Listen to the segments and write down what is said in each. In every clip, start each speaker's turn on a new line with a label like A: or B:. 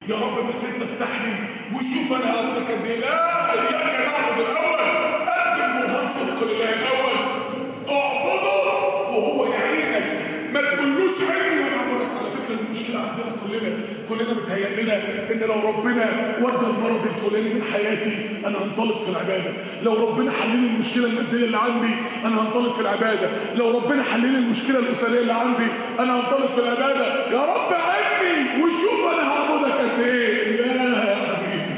A: يا رب بس انت افتح لي وشوف انا هقولك قد ايه لا اياك نعبد الاول قدم برهان صدق لله الاول اعبده وهو يعينك ما تقولوش عيني وانا اعبدك على فكره المشكله عندنا كلنا كلنا متهيأ لنا ان لو ربنا ودى المرض الفلاني من حياتي انا هنطلق في العباده لو ربنا حل لي المشكله الماديه اللي عندي انا هنطلق في العباده لو ربنا حل لي المشكله الاسريه اللي عندي انا هنطلق في العباده يا رب عيني وشوف انا هعبدك قد ايه لا يا حبيبي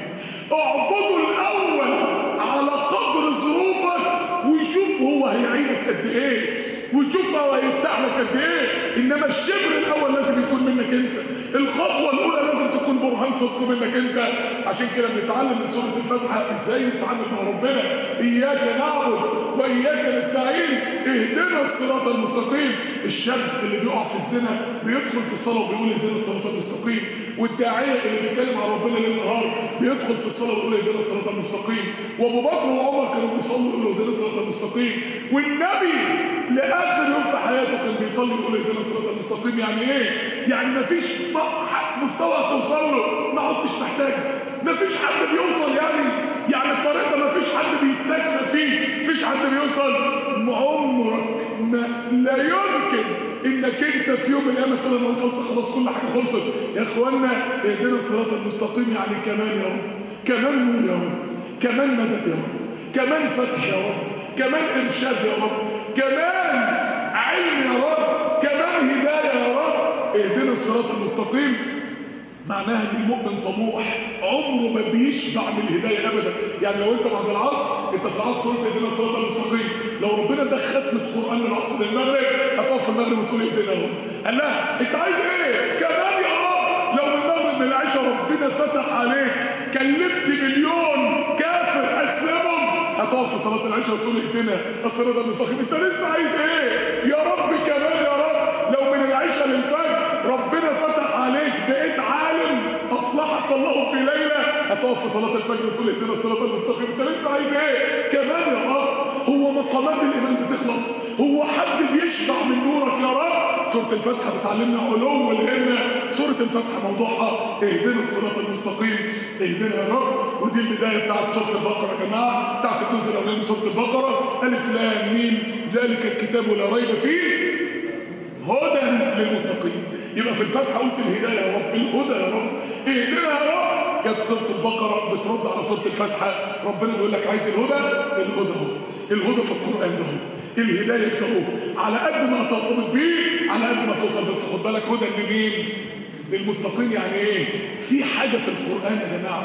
A: اعبده الاول على قدر ظروفك وشوف هو هيعينك قد ايه وشوف هو هيفتح لك قد ايه انما الشبر الاول لازم يكون منك انت الخطوه الاولى لازم تكون برهان صدق منك انت عشان كده بنتعلم من سوره الفاتحه ازاي نتعامل مع ربنا اياك نعبد واياك نستعين اهدنا الصراط المستقيم الشاب اللي بيقع في الزنا بيدخل في الصلاه وبيقول اهدنا الصراط المستقيم والداعيه اللي بيتكلم عن ربنا ليل نهار بيدخل في الصلاه ويقول اهدنا الصراط المستقيم وابو بكر وعمر كانوا بيصلوا يقولوا اهدنا الصراط المستقيم والنبي لاخر يوم في حياته كان بيصلي يقول اهدنا الصراط المستقيم يعني ايه يعني مفيش مستوى توصل له ما عدتش محتاج مفيش حد بيوصل يعني يعني الطريق ده مفيش حد بيستكفى فيه مفيش حد بيوصل عمرك ما لا يمكن انك انت في يوم من الايام تقول انا وصلت خلاص كل حاجه خلصت يا اخوانا اهدنا الصراط المستقيم يعني كمان يا رب كمان نور يا رب كمان مدد يا رب كمان فتح يا رب كمان ارشاد يا رب كمان علم يا رب كمان هدايه يا رب اهدنا الصراط المستقيم معناها ان المؤمن طموح عمره ما بيشبع من الهدايه ابدا يعني لو انت بعد العصر انت في العصر قلت اهدنا الصراط المستقيم لو ربنا ده ختم القران من العصر للمغرب هتقف في المغرب وتقول اهدنا اهو قال لها انت عايز ايه كمان يا رب لو من المغرب من العشاء ربنا فتح عليك كلمت مليون كافر اسلمهم هتقف في صلاه العشاء وتقول اهدنا الصراط المستقيم انت لسه عايز ايه يا رب كمان يا رب لو من العشاء للفجر ربنا فتح عليك بقيت عالم اصلحك الله في ليله هتقف في صلاه الفجر وتقول اهدنا الصراط المستقيم انت لسه عايز ايه كمان يا رب هو مقامات الايمان بتخلص هو حد بيشبع من نورك يا رب سوره الفاتحه بتعلمنا علو الهمه سوره الفاتحه موضوعها اهدنا الصراط المستقيم اهدنا يا رب ودي البدايه بتاعت سوره البقره يا جماعه بتاعت الجزء الاولاني من سوره البقره الف لام ميم ذلك الكتاب لا ريب فيه هدى للمتقين يبقى في الفتحة قلت الهداية يا رب الهدى يا رب اهدنا يا رب جت سورة البقرة بترد على سورة الفتحة ربنا بيقول لك عايز الهدى الهدى اهو الهدى في القرآن ده اهو الهداية اهو على قد ما ترتبط بيه على قد ما توصل بس خد بالك هدى لمين للمتقين يعني ايه في حاجة في القرآن يا جماعة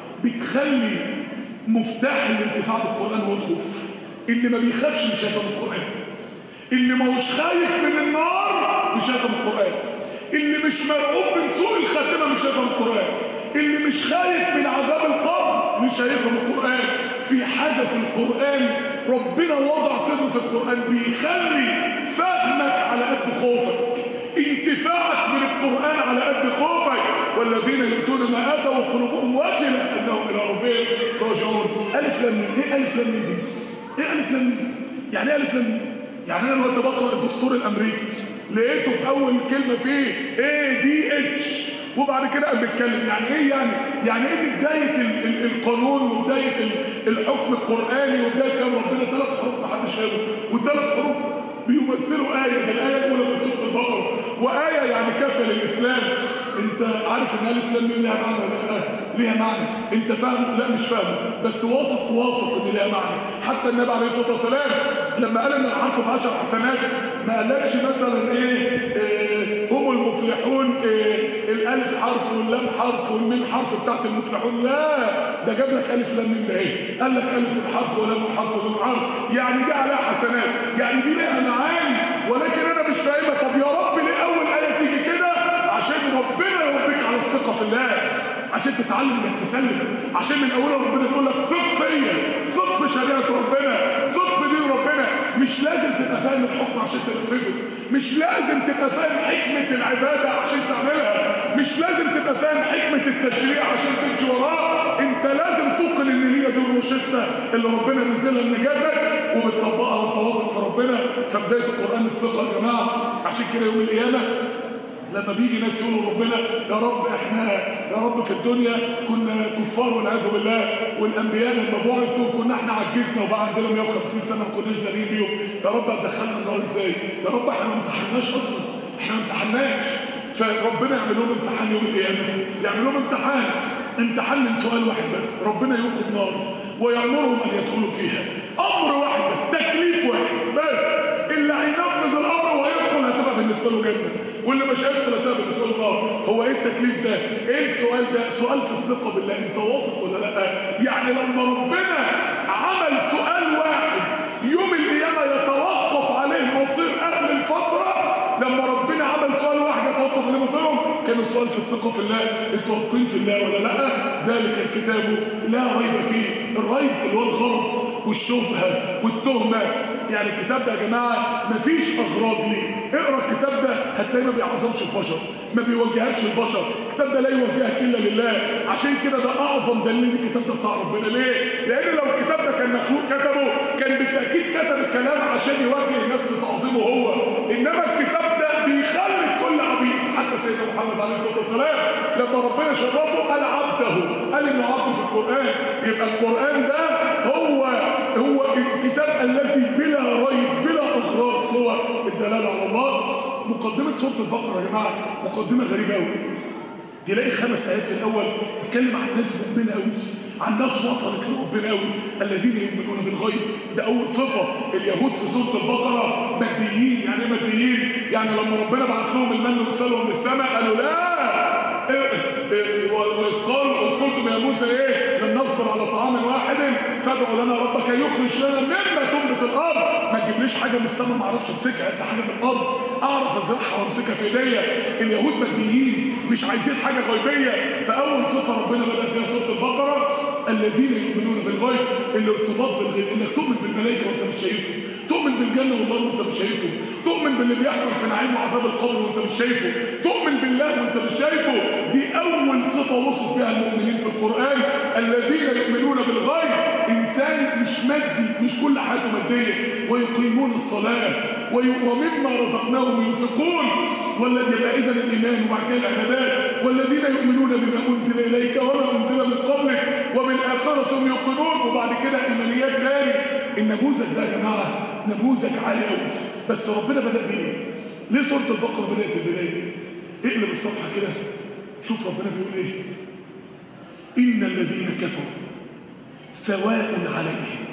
A: بتخلي مفتاح الانتفاع بالقرآن هو الخوف اللي ما بيخافش مش هيفهم القرآن اللي ما هوش خايف من النار مش هيفهم القرآن اللي مش مرعوب من سوء الخاتمة مش هيفهم القرآن اللي مش خايف من عذاب القبر مش هيفهم القرآن في حاجة في القرآن ربنا وضع سره في القرآن بيخلي فهمك على قد خوفك انتفاعك من القرآن على قد خوفك والذين يؤتون ما آتوا وقلوبهم واجلة أنهم إلى ربهم راجعون ألف لم إيه ألف لم دي؟ إيه ألف لم دي؟ يعني إيه ألف لم دي؟ يعني انا دلوقتي بقرا الدستور الامريكي لقيته في اول كلمه فيه اي دي اتش وبعد كده قام بيتكلم يعني ايه يعني يعني ايه بدايه ال ال القانون وبدايه ال الحكم القراني وبدايه كلام ربنا ثلاث حروف ما حدش قاله والثلاث حروف بيمثلوا آية ده الآية الأولى من سورة البقرة وآية يعني كافية للإسلام أنت عارف إن ألف لام ميم ليها معنى ولا لا؟ ليها معنى أنت فاهم؟ لا مش فاهم بس واثق واثق إن ليها معنى حتى النبي عليه الصلاة والسلام لما قال إن الحرف بعشر حسنات ما قالكش مثلا إيه, إيه هم المفلحون إيه الألف حرف واللام حرف والميم حرف بتاعت المفلحون لا ده جاب لك ألف لام ميم ده إيه؟ قال لك ألف الحرف ولام الحرف وميم حرف يعني دي عليها حسنات يعني دي ليها معاني ولكن انا مش فاهمها طب يا رب ليه اول ايه تيجي كده عشان ربنا يربيك على الثقه في الله عشان تتعلم انك تسلم عشان من اولها ربنا يقول لك ثق فيا ثق في شريعه ربنا ثق في دين ربنا مش لازم تبقى فاهم الحكم عشان تنفذه مش لازم تبقى فاهم حكمه العباده عشان تعملها مش لازم تبقى فاهم حكمه التشريع عشان تمشي وراه انت لازم توقن ان هي دي الروشته اللي ربنا نزلها لنجاتك وبتطبقها وانت واثق في ربنا فبدايه القران الثقه يا جماعه عشان كده يوم القيامه لما بيجي ناس يقولوا ربنا يا رب احنا يا رب في الدنيا كنا كفار والعياذ بالله والانبياء لما بعثوا كنا احنا عجزنا وبقى عندنا 150 سنه ما كناش دارين بيهم يا رب هتدخلنا النار ازاي يا رب احنا ما امتحناش اصلا احنا ما امتحناش فربنا يعمل لهم امتحان يوم القيامه يعمل لهم امتحان امتحان من سؤال واحد بس ربنا يوقد نار ويامرهم ان يدخلوا فيها امر واحد بس تكليف واحد بس اللي هينفذ الامر وهيدخل هتبقى بالنسبه له جنه واللي مش هيدخل هتبقى بالنسبه له نار هو ايه التكليف ده ايه السؤال ده سؤال في الثقه بالله انت واثق ولا لا يعني لما ربنا عمل سؤال واحد يوم القيامه يتوقف عليه مصير اهل الفتره لما ربنا عمل سؤال واحد يتوقف عليه مصيرهم كان السؤال في الثقه في الله انتوا واثقين في الله ولا لا ذلك الكتاب لا ريب فيه الريب اللي هو الغلط والشبهه والتهمه يعني الكتاب ده يا جماعه مفيش اغراض ليه اقرا الكتاب ده هتلاقيه ما بيعظمش البشر ما بيوجهكش البشر الكتاب ده لا يوجهك الا لله عشان كده ده اعظم دليل الكتاب ده بتاع ربنا ليه لان لو الكتاب ده كان مخلوق كتبه كان بالتاكيد كتب الكلام عشان يوجه الناس لتعظيمه هو انما الكتاب ده بيخلي كل عبيد حتى سيدنا محمد عليه الصلاه والسلام لما ربنا شرفه قال عبده قال انه عبد في القران يبقى القران ده هو هو الكتاب الذي بلا ريب بلا اغراض سوى الدلاله على الله مقدمه سوره البقره يا جماعه مقدمه غريبه قوي تلاقي خمس ايات في الاول تتكلم عن ناس مؤمنه قوي عن ناس وصلت لربنا قوي الذين يؤمنون بالغيب ده اول صفه اليهود في سوره البقره ماديين يعني ايه ماديين يعني لما ربنا بعت لهم المن والسلوى من السماء قالوا لا واذ قالوا قلتم يا موسى ايه لن نصبر على طعام واحد فادعوا لنا ربك يخرج لنا مما تنبت الارض ما تجيبليش حاجه من السماء ما اعرفش امسكها انت حاجه من الارض اعرف ازرعها وامسكها في ايديا اليهود ماديين مش عايزين حاجه غيبيه فاول صفه ربنا بدا فيها سوره البقره الذين يؤمنون بالغيب الارتباط بالغيب انك تؤمن بالملائكه وانت مش شايفه تؤمن بالجنه والنار وانت مش شايفه تؤمن باللي بيحصل في نعيم وعذاب القبر وانت مش شايفه تؤمن بالله وانت مش شايفه دي اول صفه وصف بها المؤمنين في القران الذين يؤمنون بالغيب انسان مش مادي مش كل حياته ماديه ويقيمون الصلاه ومما رزقناهم ينفقون والذي يبقى اذا الايمان وبعد كده العبادات والذين يؤمنون بما انزل اليك وما انزل من قبلك وبالاخره هم يوقنون وبعد كده ايمانيات ثاني النموذج ده يا جماعه نموذج عالي قوي بس ربنا بدا بايه؟ ليه سوره البقره بدات البدايه؟ اقلب الصفحه كده شوف ربنا بيقول ايه؟ ان الذين كفروا سواء عليهم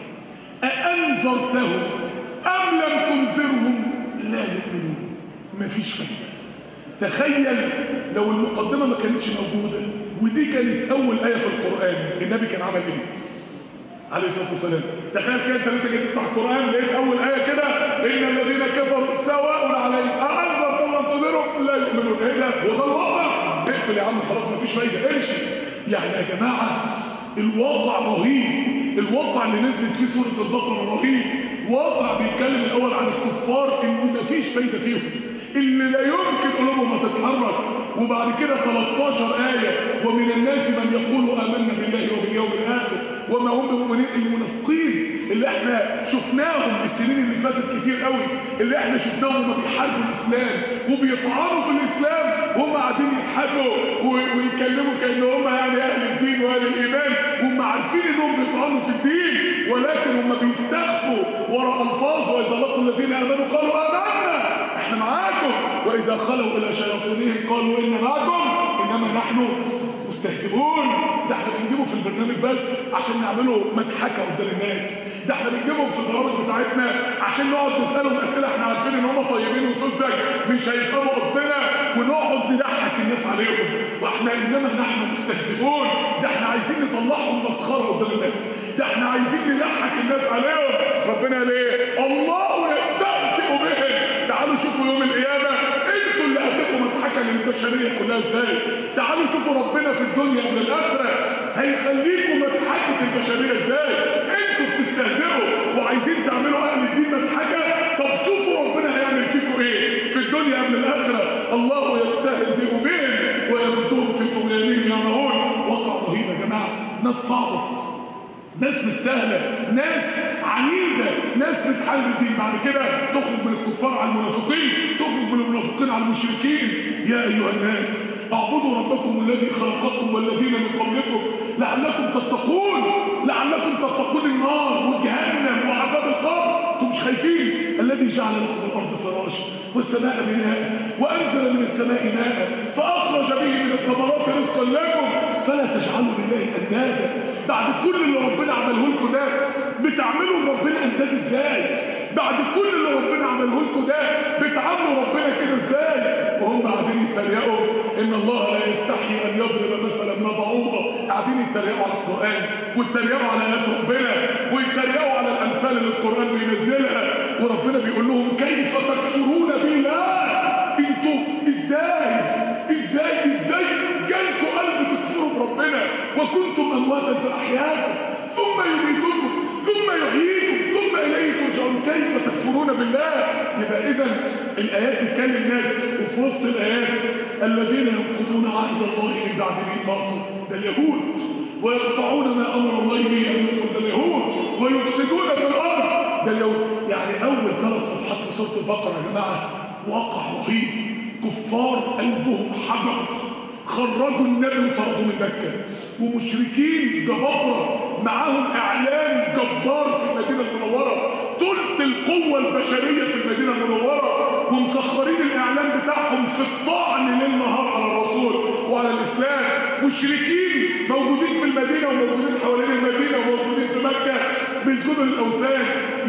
A: أأنذرتهم أم لم تنذرهم لا يؤمنون مفيش فايدة تخيل لو المقدمة ما كانتش موجودة ودي كانت أول آية في القرآن النبي كان عمل إيه؟ عليه الصلاة والسلام تخيل كده أنت لسه جاي تفتح القرآن لقيت أول آية كده إن الذين كفروا سواء عليهم أأنذرتهم لم تنذرهم لا يؤمنون إيه ده؟ هو ده الواقع؟ اقفل يا عم خلاص مفيش فايدة امشي يعني يا جماعة الواقع رهيب الواقع اللي نزلت فيه سورة البقرة رهيب واقع بيتكلم الأول عن الكفار إن مفيش فايدة فيهم اللي لا يمكن قلوبهم تتحرك وبعد كده 13 آية ومن الناس من يقول آمنا بالله وباليوم الآخر وما هم بمؤمنين المنافقين اللي احنا شفناهم السنين اللي فاتت كتير قوي اللي احنا شفناهم هم بيحاربوا الإسلام وبيطعنوا في الإسلام وهم قاعدين يضحكوا ويتكلموا كأن هم يعني أهل الدين وأهل الإيمان وهم عارفين إنهم بيطعنوا في الدين ولكن هم بيستخفوا وراء ألفاظ وإذا لقوا الذين آمنوا قالوا آمنا احنا معاكم وإذا خلوا إلى شياطينهم قالوا إن معكم إنما نحن مستهزئون ده احنا بنجيبه في البرنامج بس عشان نعمله مضحكه قدام الناس ده احنا بنجيبهم في البرامج بتاعتنا عشان نقعد نسالهم اسئله احنا عارفين ان هم طيبين وسذج مش هيفهموا قصدنا ونقعد نضحك الناس عليهم واحنا انما نحن مستهزئون ده احنا عايزين نطلعهم مسخره قدام الناس ده احنا عايزين نضحك الناس عليهم ربنا ليه الله يستهزئ بهم تعالوا شوفوا يوم القيامه انتوا اللي هتبقوا مضحكه للبشريه كلها ازاي تعالوا شوفوا ربنا في الدنيا قبل الاخره هيخليكم مضحكه البشريه ازاي انتوا بتستهزئوا وعايزين تعملوا اهل الدين مضحكه طب شوفوا ربنا هيعمل فيكم ايه في الدنيا قبل الاخره الله يستهزئ بهم ويردهم في طغيانهم يعمهون واقع رهيب يا جماعه ناس صعبه ناس مش سهله ناس عنيده ناس بتحارب الدين بعد كده تخرج من الكفار على المنافقين تخرج من المنافقين منطبقين على المشركين يا ايها الناس اعبدوا ربكم الذي خلقكم والذين من قبلكم لعلكم تتقون لعلكم تتقون النار وجهنم وعذاب القبر انتم مش خايفين الذي جعل لكم الارض فراشا والسماء بناء وانزل من السماء ماء فاخرج به من الثمرات رزقا لكم فلا تجعلوا لله اندادا بعد كل اللي ربنا عمله لكم ده بتعملوا لربنا انداد ازاي بعد كل اللي ربنا عمله لكم ده بتعاملوا ربنا كده ازاي وهم قاعدين يتريقوا ان الله لا يستحي ان يضرب مثلا ما بعوضه قاعدين يتريقوا على القران ويتريقوا على ناس ربنا ويتريقوا على الامثال اللي القران بينزلها وربنا بيقول لهم كيف تكفرون بالله انتوا ازاي ازاي ازاي جالكم قلب تكفروا بربنا وكنتم امواتا فاحياكم ثم يميتكم ثم يحييكم ثم اليه ترجعون كيف تكفرون بالله يبقى اذا الايات بتكلم الناس وفي وسط الايات الذين ينقضون عهد الله من بعد ميثاقه ده اليهود ويقطعون ما امر الله به ان يوصل ده اليهود ويفسدون في الارض ده اليهود يعني اول ثلاث صفحات في سوره البقره يا جماعه واقع رهيب كفار قلبهم حجر خرجوا النبي وطردوا من مكه ومشركين جبابره معاهم اعلام جبار في المدينه المنوره ثلث القوه البشريه في المدينه المنوره ومسخرين الاعلام بتاعهم في الطعن ليل نهار على الرسول وعلى الاسلام مشركين موجودين في المدينه وموجودين حوالين المدينه وموجودين في مكه بيسجدوا للاوثان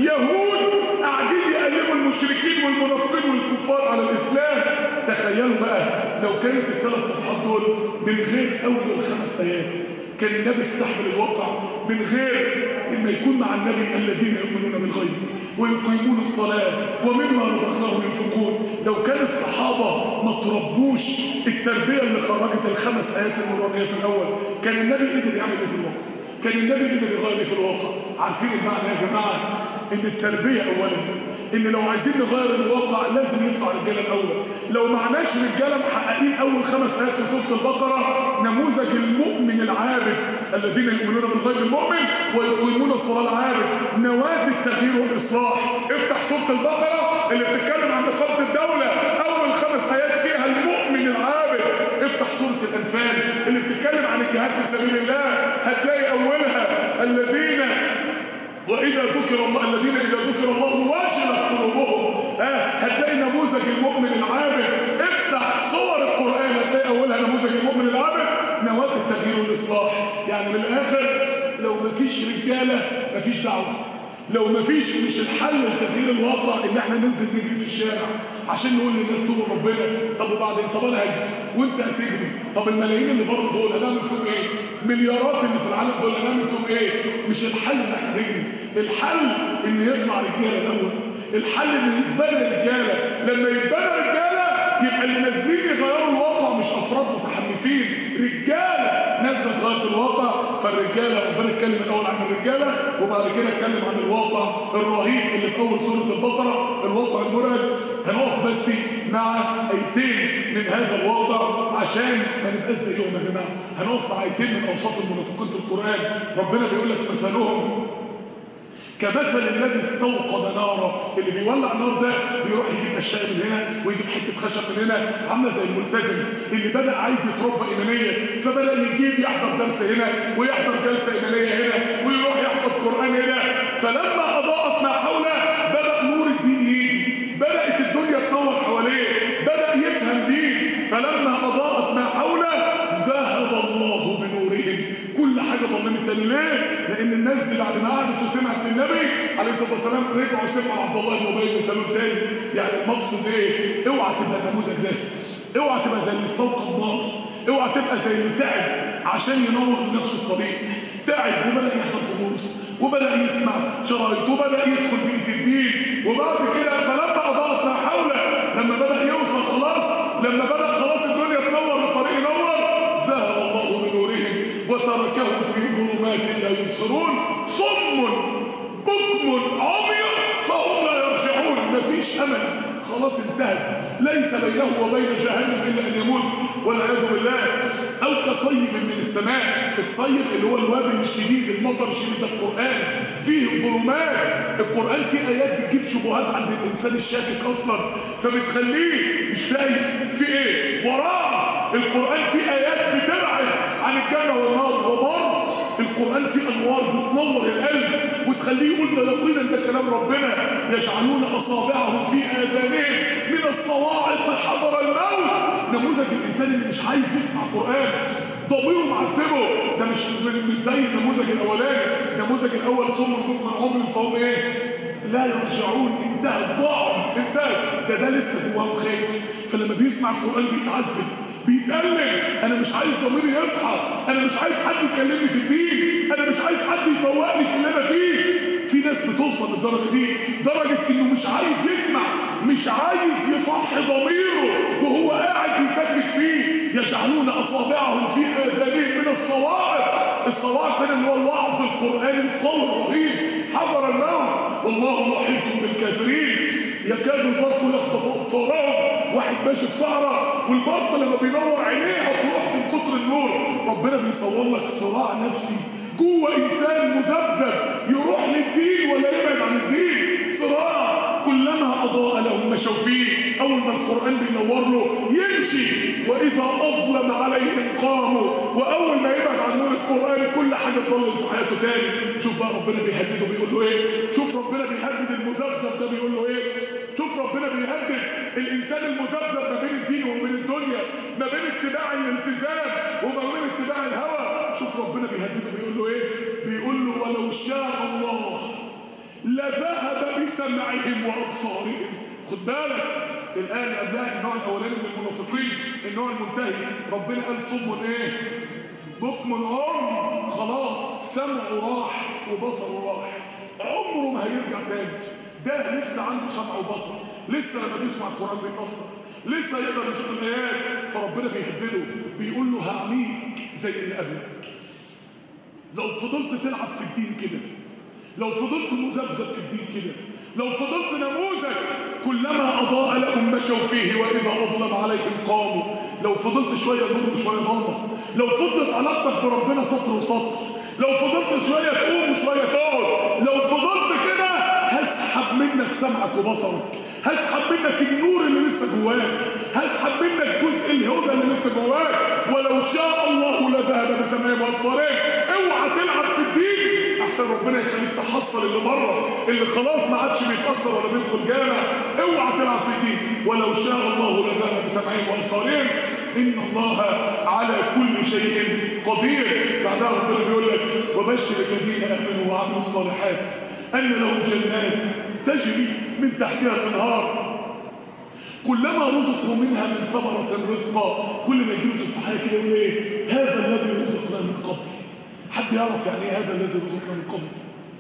A: يهود قاعدين يقلبوا المشركين والمنافقين والكفار على الاسلام تخيلوا بقى لو كانت الثلاث صفحات دول من غير اول خمس ايات كان النبي استحمل الواقع من غير لما يكون مع النبي الذين يؤمنون بالغيب ويقيمون الصلاة ومما رزقناهم ينفقون لو كان الصحابة ما تربوش التربية اللي خرجت الخمس آيات المرانيات الأول كان النبي قدر يعمل ايه في الواقع كان النبي قدر يغير ايه في الواقع عارفين المعنى يا جماعة ان التربية أولا ان لو عايزين نغير الواقع لازم يطلع رجاله الاول لو معناش رجاله محققين اول خمس ايات في سوره البقره نموذج المؤمن العابد الذين يؤمنون بالغيب المؤمن ويقيمون الصلاه العابد نواه التغيير والاصلاح افتح سوره البقره اللي بتتكلم عن نقابه الدوله اول خمس ايات فيها المؤمن العابد افتح سوره الانفال اللي بتتكلم عن الجهاد في سبيل الله هتلاقي اولها الذين وإذا ذكر الله الذين إذا ذكر الله وجلت قلوبهم آه هتلاقي نموذج المؤمن العابد افتح صور القرآن هتلاقي أولها نموذج المؤمن العابد نواة التغيير والإصلاح يعني من الآخر لو مفيش رجالة مفيش دعوة لو مفيش مش الحل لتغيير الواقع ان احنا ننزل نجري في الشارع عشان نقول للناس توبوا ربنا طب وبعدين طب انا هجري وانت هتجري طب الملايين اللي بره دول هنعمل فيهم ايه مليارات اللي في العالم دول هنعمل فيهم ايه مش الحل ان احنا نجري الحل ان يطلع رجاله الاول الحل ان يتبنى رجاله لما يتبنى رجاله يبقى اللي نازلين يغيروا الواقع مش افراد متحمسين رجاله ناس بتغير في الواقع فالرجاله ربنا اتكلم الاول عن الرجاله وبعد كده اتكلم عن الواقع الرهيب اللي في اول سوره البقره الواقع المرعب هنقف بس مع ايتين من هذا الواقع عشان ما نبقاش زيهم يا جماعه هنقف مع ايتين من اوساط المنافقين في القران ربنا بيقول لك مثلهم كمثل الذي استوقد نارا اللي بيولع نار ده بيروح يجيب اشياء من هنا ويجيب حته خشب من هنا عامله زي الملتزم اللي بدا عايز يتربى ايمانيا فبدا يجيب يحضر درس هنا ويحضر جلسه ايمانيه هنا ويروح يحفظ قران هنا فلما اضاءت ما حوله بدا نور الدين يجي بدات الدنيا تنور حواليه بدا يفهم دين فلما اضاءت ما حوله ذهب الله بنورهم كل حاجه ظلمت ليه لان الناس دي بعد ما قعدت وسمعت النبي عليه الصلاه والسلام رجعوا سمعوا عبد الله بن ابي بن سلول تاني يعني المقصد ايه اوعى تبقى النموذج ده اوعى تبقى زي اللي استوقد نار اوعى تبقى زي اللي تعب عشان ينور لنفسه الطريق تعب وبدا يحضر دروس وبدا يسمع شرايط وبدا يدخل في الدين وبعد كده فلما اضاءت ما حوله لما بدا يوصل خلاص لما بدا خلاص الدنيا تنور الطريق ينور ذهب الله بنورهم وتركهم في ظلمات لا يبصرون صم بكم عمي فهم لا يرجعون مفيش امل خلاص انتهت ليس بينه وبين جهنم الا ان يموت والعياذ بالله او كصيب من السماء الصيب اللي هو الوابل الشديد المطر الشديد ده القران فيه ظلمات القران فيه ايات بتجيب شبهات عند الانسان الشاكك اصلا فبتخليه مش شايف في ايه وراه القران فيه ايات بتبعد عن الجنه والنار وبرضه القرآن فيه أنوار بتنور القلب وتخليه يقول ده يقينا ده كلام ربنا يجعلون أصابعهم في آذانهم من الصواعق حضر الموت نموذج الإنسان اللي مش عايز يسمع قرآن ضميره معذبه ده مش مش زي النموذج الأولاني النموذج الأول صم من عمر فهم إيه؟ لا يرجعون انتهى الضعف انتهى ده ده لسه جواه خايف فلما بيسمع القرآن بيتعذب بيتألم انا مش عايز ضميري يصحى انا مش عايز حد يكلمني في الدين انا مش عايز حد يفوقني في اللي انا فيه في ناس بتوصل للدرجه دي درجه انه مش عايز يسمع مش عايز يصحي ضميره وهو قاعد يفكك فيه يجعلون اصابعهم في اذانهم من الصواعق الصواعق هنا اللي هو الوعظ القراني القوي الرهيب حضر الموت والله محيط بالكافرين يكاد البرق يخطف ابصارهم واحد ماشي في صحراء والبرق لما بينور عينيه هتروح من كتر النور ربنا بيصور لك صراع نفسي جوه انسان مذبذب يروح للدين ولا يبعد عن الدين صراع كلما اضاء لهم مشوا فيه اول ما القران بينور له يمشي واذا اظلم عليهم قاموا واول ما يبعد عن نور القران كل حاجه تضل في حياته تاني شوف بقى ربنا بيهدده بيقول له ايه شوف ربنا بيهدد المذبذب ده بيقول له ايه شوف ربنا بيهدد الانسان المذبذب ما بين الدين وما بين الدنيا ما بين اتباع الالتزام وما بين اتباع الهوى شوف ربنا بيهدده بيقول له ايه بيقول له ولو شاء الله لذهب بسمعهم وابصارهم خد بالك الان قبلها النوع الاولاني من المنافقين النوع المنتهي ربنا قال صم ايه بكم الام خلاص سمعه راح وبصره راح عمره ما هيرجع تاني ده لسه عنده سمع وبصر لسه لما بيسمع القران بيتاثر لسه يقدر يشوف الايات فربنا بيهدده بيقول له هعميك زي اللي قبلك لو فضلت تلعب في الدين كده لو فضلت مذبذب في الدين كده لو فضلت نموذج كلما اضاء لهم مشوا فيه واذا اظلم عليهم قاموا لو فضلت شويه نور وشويه ضلمه لو فضلت علاقتك بربنا سطر وسطر لو فضلت شويه تقوم وشويه تقعد لو فضلت كده هسحب منك سمعك وبصرك هسحب منك النور اللي لسه جواك هسحب منك جزء الهدى اللي لسه جواك ولو شاء الله لذهب بسمعهم وابصارهم اوعى تلعب في الدين احسن ربنا يخليك تحصل اللي بره اللي خلاص ما عادش بيتاثر ولا بيدخل جامع اوعى تلعب في الدين ولو شاء الله لذهب بسمعهم وابصارهم ان الله على كل شيء قدير بعدها ربنا بيقول لك وبشر الذين امنوا وعملوا الصالحات ان لهم جنات تجري من تحتها الانهار كلما رزقوا منها من ثمرة رزقا كل ما يجيله تفاحية كده يقول ايه هذا الذي رزقنا من قبل حد يعرف يعني ايه هذا الذي رزقنا من قبل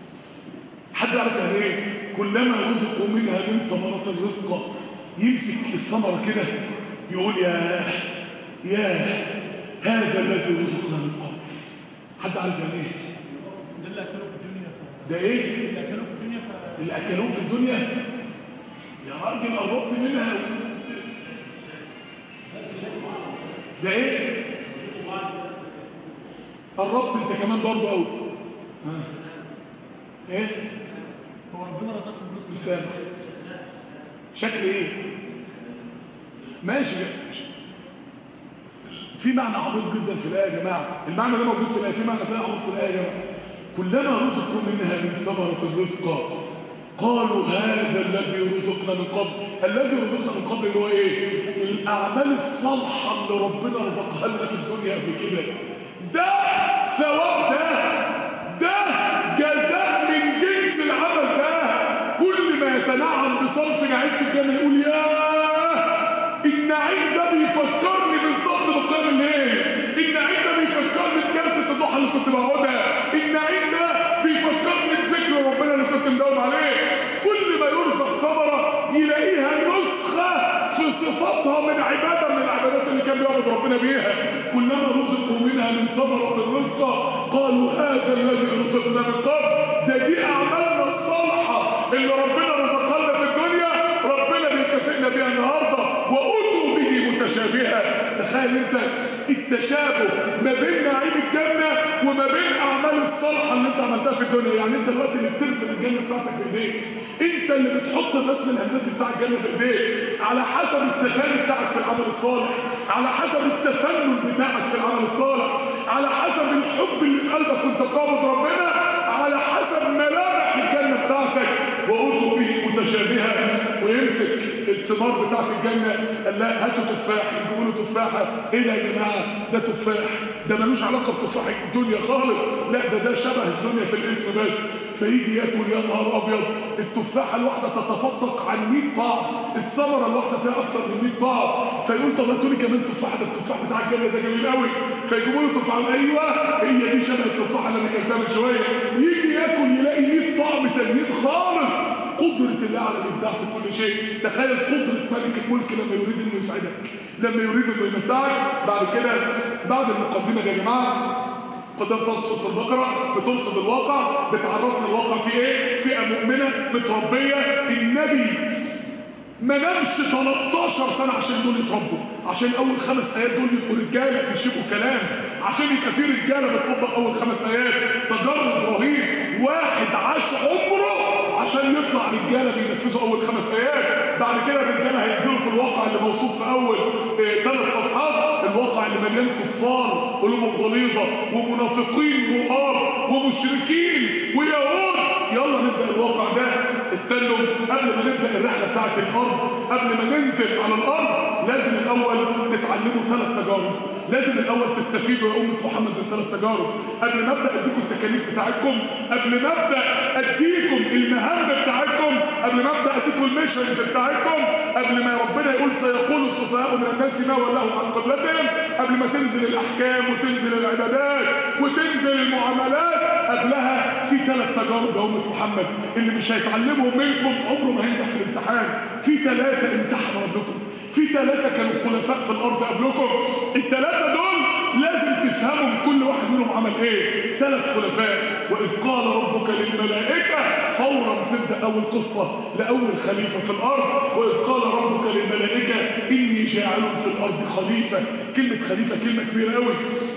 A: حد يعرف يعني ايه كلما رزقوا منها من ثمرة رزقا يمسك الثمرة كده يقول يا يا هذا الذي رزقنا من قبل حد عارف يعني ايه
B: ده اللي اكلوه في الدنيا
A: ده ايه
B: اللي اكلوه في الدنيا ف...
A: اللي اكلوه في الدنيا يا راجل قربت منها ده ايه قربت انت كمان برضه قوي ايه
B: هو ربنا رزقهم رزق
A: مش سامع شكل ايه ماشي في معنى عميق جدا في الايه يا جماعه المعنى ده موجود في الايه في معنى ثاني عميق في الايه يا جماعه كلما رزقوا منها من ثمره الرزق قالوا هذا الذي رزقنا من قبل الذي رزقنا من قبل اللي هو ايه الاعمال الصالحه اللي ربنا رزقها لنا في الدنيا قبل كده ده ثواب ده ده جزاء من جنس العمل ده كل ما يتنعم بصرف نعيم في الجنه يقول ياه النعيم ده بيفكرني بالظبط بقيام الليل النعيم ده بيفكرني بجلسه الضحى اللي كنت بقعدها النعيم ده بيفكرني بذكر ربنا اللي كنت مداوم عليه كل ما يرزق ثمره يلاقيها نسخه في صفاتها من عباده من العبادات اللي كان بيعبد ربنا بيها كلما رزقوا منها من ثمره الرزق قالوا هذا الذي رزقنا من قبل ده دي اعمالنا الصالحه اللي ربنا رزقها لنا في الدنيا ربنا بيكافئنا بيها النهارده واتوا به متشابها تخيل انت التشابه ما بين نعيم الجنه وما بين اعمال الصالحه اللي انت عملتها في الدنيا يعني انت دلوقتي اللي بترسم الجنه بتاعتك بايديك انت اللي بتحط الرسم الهندسي بتاع الجنه بايديك على حسب التفاني بتاعك في العمل الصالح على حسب التفنن بتاعك في العمل الصالح على حسب الحب اللي في قلبك وانت قابض ربنا على حسب ملامح الجنه بتاعتك واتوا به متشابها ويمسك الثمار بتاعت الجنه قال لا هاتوا تفاح يجيبوا له تفاحه ايه ده يا جماعه ده تفاح ده ملوش علاقه بتفاح الدنيا خالص لا ده ده شبه الدنيا في الاسم بس فيجي ياكل يا نهار ابيض التفاحه الواحده تتصدق عن 100 طعم الثمره الواحده فيها اكثر من 100 طعم فيقول طب هاتوا لي كمان تفاحه ده التفاح بتاع الجنه ده جميل قوي فيجيبوا له تفاحه ايوه هي دي شبه التفاحه اللي انا اكلتها من شويه يجي ياكل يلاقي 100 طعم تانيين خالص قدرة الله على الإبداع في كل شيء تخيل قدرة ملك الملك لما يريد إنه يسعدك لما يريد إنه يمتعك بعد كده بعد المقدمة دي يا جماعة قدام تصل في البقرة بترصد الواقع بتعرفنا الواقع في ايه فئة مؤمنة متربية النبي ما نامش 13 سنة عشان دول يتربوا عشان اول خمس ايات دول يبقوا رجاله مش يبقوا كلام عشان يبقى في رجاله بتطبق اول خمس ايات تجرد رهيب واحد عاش عمره عشان يطلع رجاله بينفذوا اول خمس ايات بعد كده الرجاله هينزلوا في الواقع اللي موصوف في اول ثلاث صفحات الواقع اللي مليان كفار قلوبهم غليظه ومنافقين وقار ومشركين ويهود يلا نبدا الواقع ده استنوا قبل ما نبدا الرحله بتاعت الارض قبل ما ننزل على الارض لازم الاول تتعلموا ثلاث تجارب لازم الاول تستفيدوا يا امه محمد من ثلاث تجارب قبل ما ابدا اديكم التكاليف بتاعتكم قبل ما ابدا اديكم المهام بتاعتكم قبل ما ابدا اديكم الميشنز بتاعتكم قبل ما ربنا يقول سيقول السفهاء من الناس ما ولاهم عن قبلتهم قبل ما تنزل الاحكام وتنزل العبادات وتنزل المعاملات قبلها في ثلاث تجارب يا امه محمد اللي مش هيتعلمهم منكم عمره ما هينجح في الامتحان في ثلاثه امتحنوا ربكم في ثلاثة كانوا خلفاء في الأرض قبلكم الثلاثة دول لازم تفهموا كل واحد منهم عمل ايه ثلاث خلفاء وإذ قال ربك للملائكة فورا تبدأ أول قصة لأول خليفة في الأرض وإذ قال ربك للملائكة إني جاعل في الأرض خليفة كلمة خليفة كلمة كبيرة قوي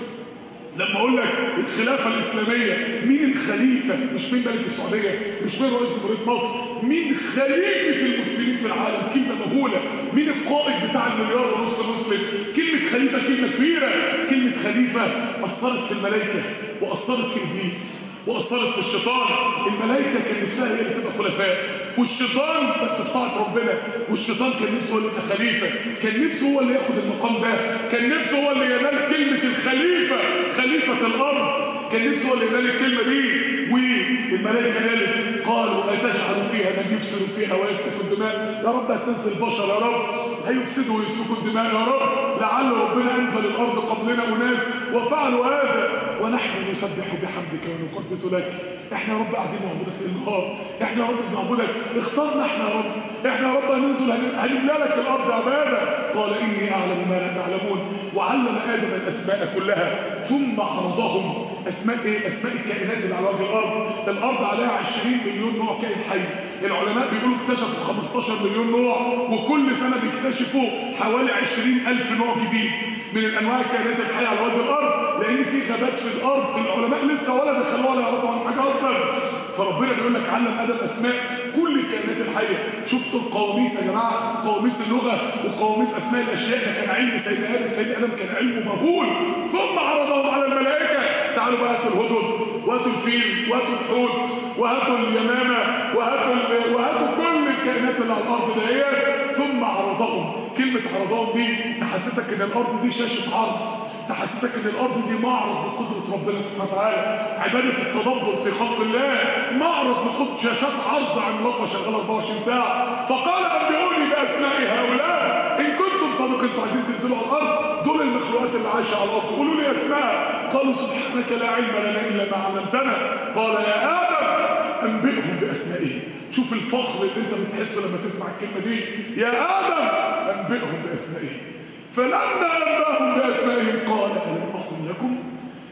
A: لما اقول لك الخلافه الاسلاميه مين الخليفه مش مين ملك السعوديه مش مين رئيس جمهوريه مصر مين خليفه المسلمين في العالم كلمه مهوله مين القائد بتاع المليار ونص مسلم كلمه خليفه كلمه كبيره كلمه خليفه اثرت في الملائكه واثرت في ابليس واثرت في الشيطان الملائكه كان نفسها هي اللي تبقى خلفاء والشيطان بس بطاعه ربنا والشيطان كان نفسه هو اللي يبقى خليفه كان نفسه هو اللي ياخد المقام ده كان نفسه هو اللي ينال كلمه الخليفه خليفه الارض كان نفسه هو اللي ينال الكلمه دي والملائكه قالت قالوا اتجعل فيها من يفسد فيها ويسفك الدماء يا رب هتنزل البشر يا رب هيفسدوا ويسفكوا الدماء يا رب لعل ربنا انزل الارض قبلنا اناس وفعلوا هذا ونحن نسبح بحمدك ونقدس لك احنا يا رب قاعدين نعبدك في النهار احنا يا رب بنعبدك اختارنا احنا يا رب احنا يا رب هننزل هنملى لك الارض عباده قال اني اعلم ما لا تعلمون وعلم ادم الاسماء كلها ثم عرضهم اسماء ايه اسماء الكائنات اللي على وجه الارض الارض عليها 20 مليون نوع كائن حي العلماء بيقولوا اكتشفوا 15 مليون نوع وكل سنه بيكتشفوا حوالي 20 الف نوع جديد من الانواع الكائنات الحيه على وجه الارض لان في غابات في الارض العلماء لسه ولا دخلوها ولا يعرفوا عن حاجه اصلا فربنا بيقول لك علم ادم اسماء كل الكائنات الحيه شفتوا القواميس يا جماعه قواميس اللغه وقواميس اسماء الاشياء ده كان علم سيدنا ادم سيدنا ادم كان علمه مهول ثم عرضهم على الملائكه تعالوا بقى هاتوا الهدهد وهاتوا الفيل وهاتوا الحوت وهاتوا اليمامه وهاتوا وهاتوا كل الكائنات اللي على الارض ديت ثم عرضهم كلمه عرضهم دي تحسسك ان الارض دي شاشه عرض تحسسك ان الارض دي معرض لقدره ربنا سبحانه وتعالى عباده التدبر في خلق الله معرض لقدره شاشات عرض عملاقه شغاله 24 ساعه فقال انبئوني باسماء هؤلاء ان كنتم صادقين انتوا عايزين تنزلوا على الارض دول المخلوقات اللي عايشه على الارض قولوا لي اسماء قالوا سبحانك لا علم لنا الا ما علمتنا قال يا ادم انبئهم باسمائهم شوف الفخر اللي انت بتحسه لما تسمع الكلمه دي يا ادم انبئهم باسمائهم فلما انباهم باسمائهم قال الم اقل لكم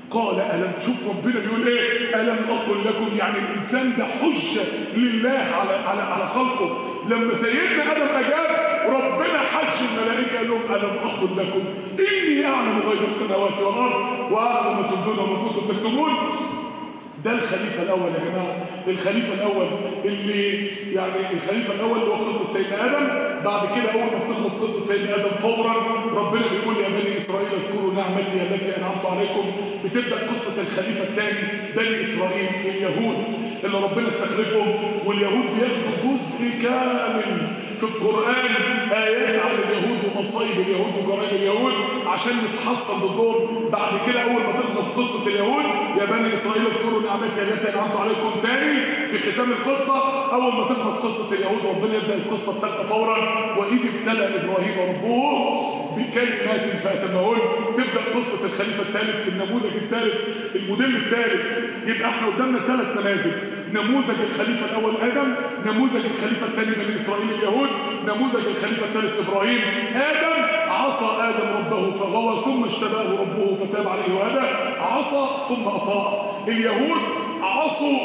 A: قال ألم شوف ربنا بيقول ايه ألم أقل لكم يعني الإنسان ده حجة لله على على على خلقه لما سيدنا آدم أجاب ربنا حج الملائكة قال لهم ألم أقل لكم إني أعلم غيب السماوات والأرض وأعلم ما تبدون وما كنتم تكتمون ده الخليفة الأول يا جماعة الخليفة الأول اللي يعني الخليفة الأول اللي هو قصة سيدنا آدم بعد كده أول ما بتخلص قصة سيدنا آدم فورا ربنا بيقول يا بني إسرائيل اذكروا نعمتي التي أنعمت عليكم بتبدأ قصة الخليفة الثاني بني إسرائيل اليهود اللي ربنا استخلفهم واليهود بياخدوا جزء كامل في القرآن آيات عن اليهود ومصايب اليهود وجرائم اليهود عشان نتحصن ضدهم بعد كده أول ما تخلص قصة اليهود يا بني إسرائيل اذكروا نعمتي التي أنعمت عليكم تاني في ختام القصة أول ما تخلص قصة اليهود ربنا يبدأ القصة الثالثة فورا وإذ ابتلى إبراهيم ربه بكلمات فأتمهن تبدأ قصة الخليفة الثالث النموذج الثالث الموديل الثالث يبقى احنا قدامنا ثلاث نماذج نموذج الخليفة الأول آدم نموذج الخليفة الثاني بني إسرائيل اليهود نموذج الخليفة الثالث إبراهيم آدم عصى آدم ربه فغوى ثم اشتباه ربه فتاب عليه وهدى عصى ثم أطاع اليهود عصوا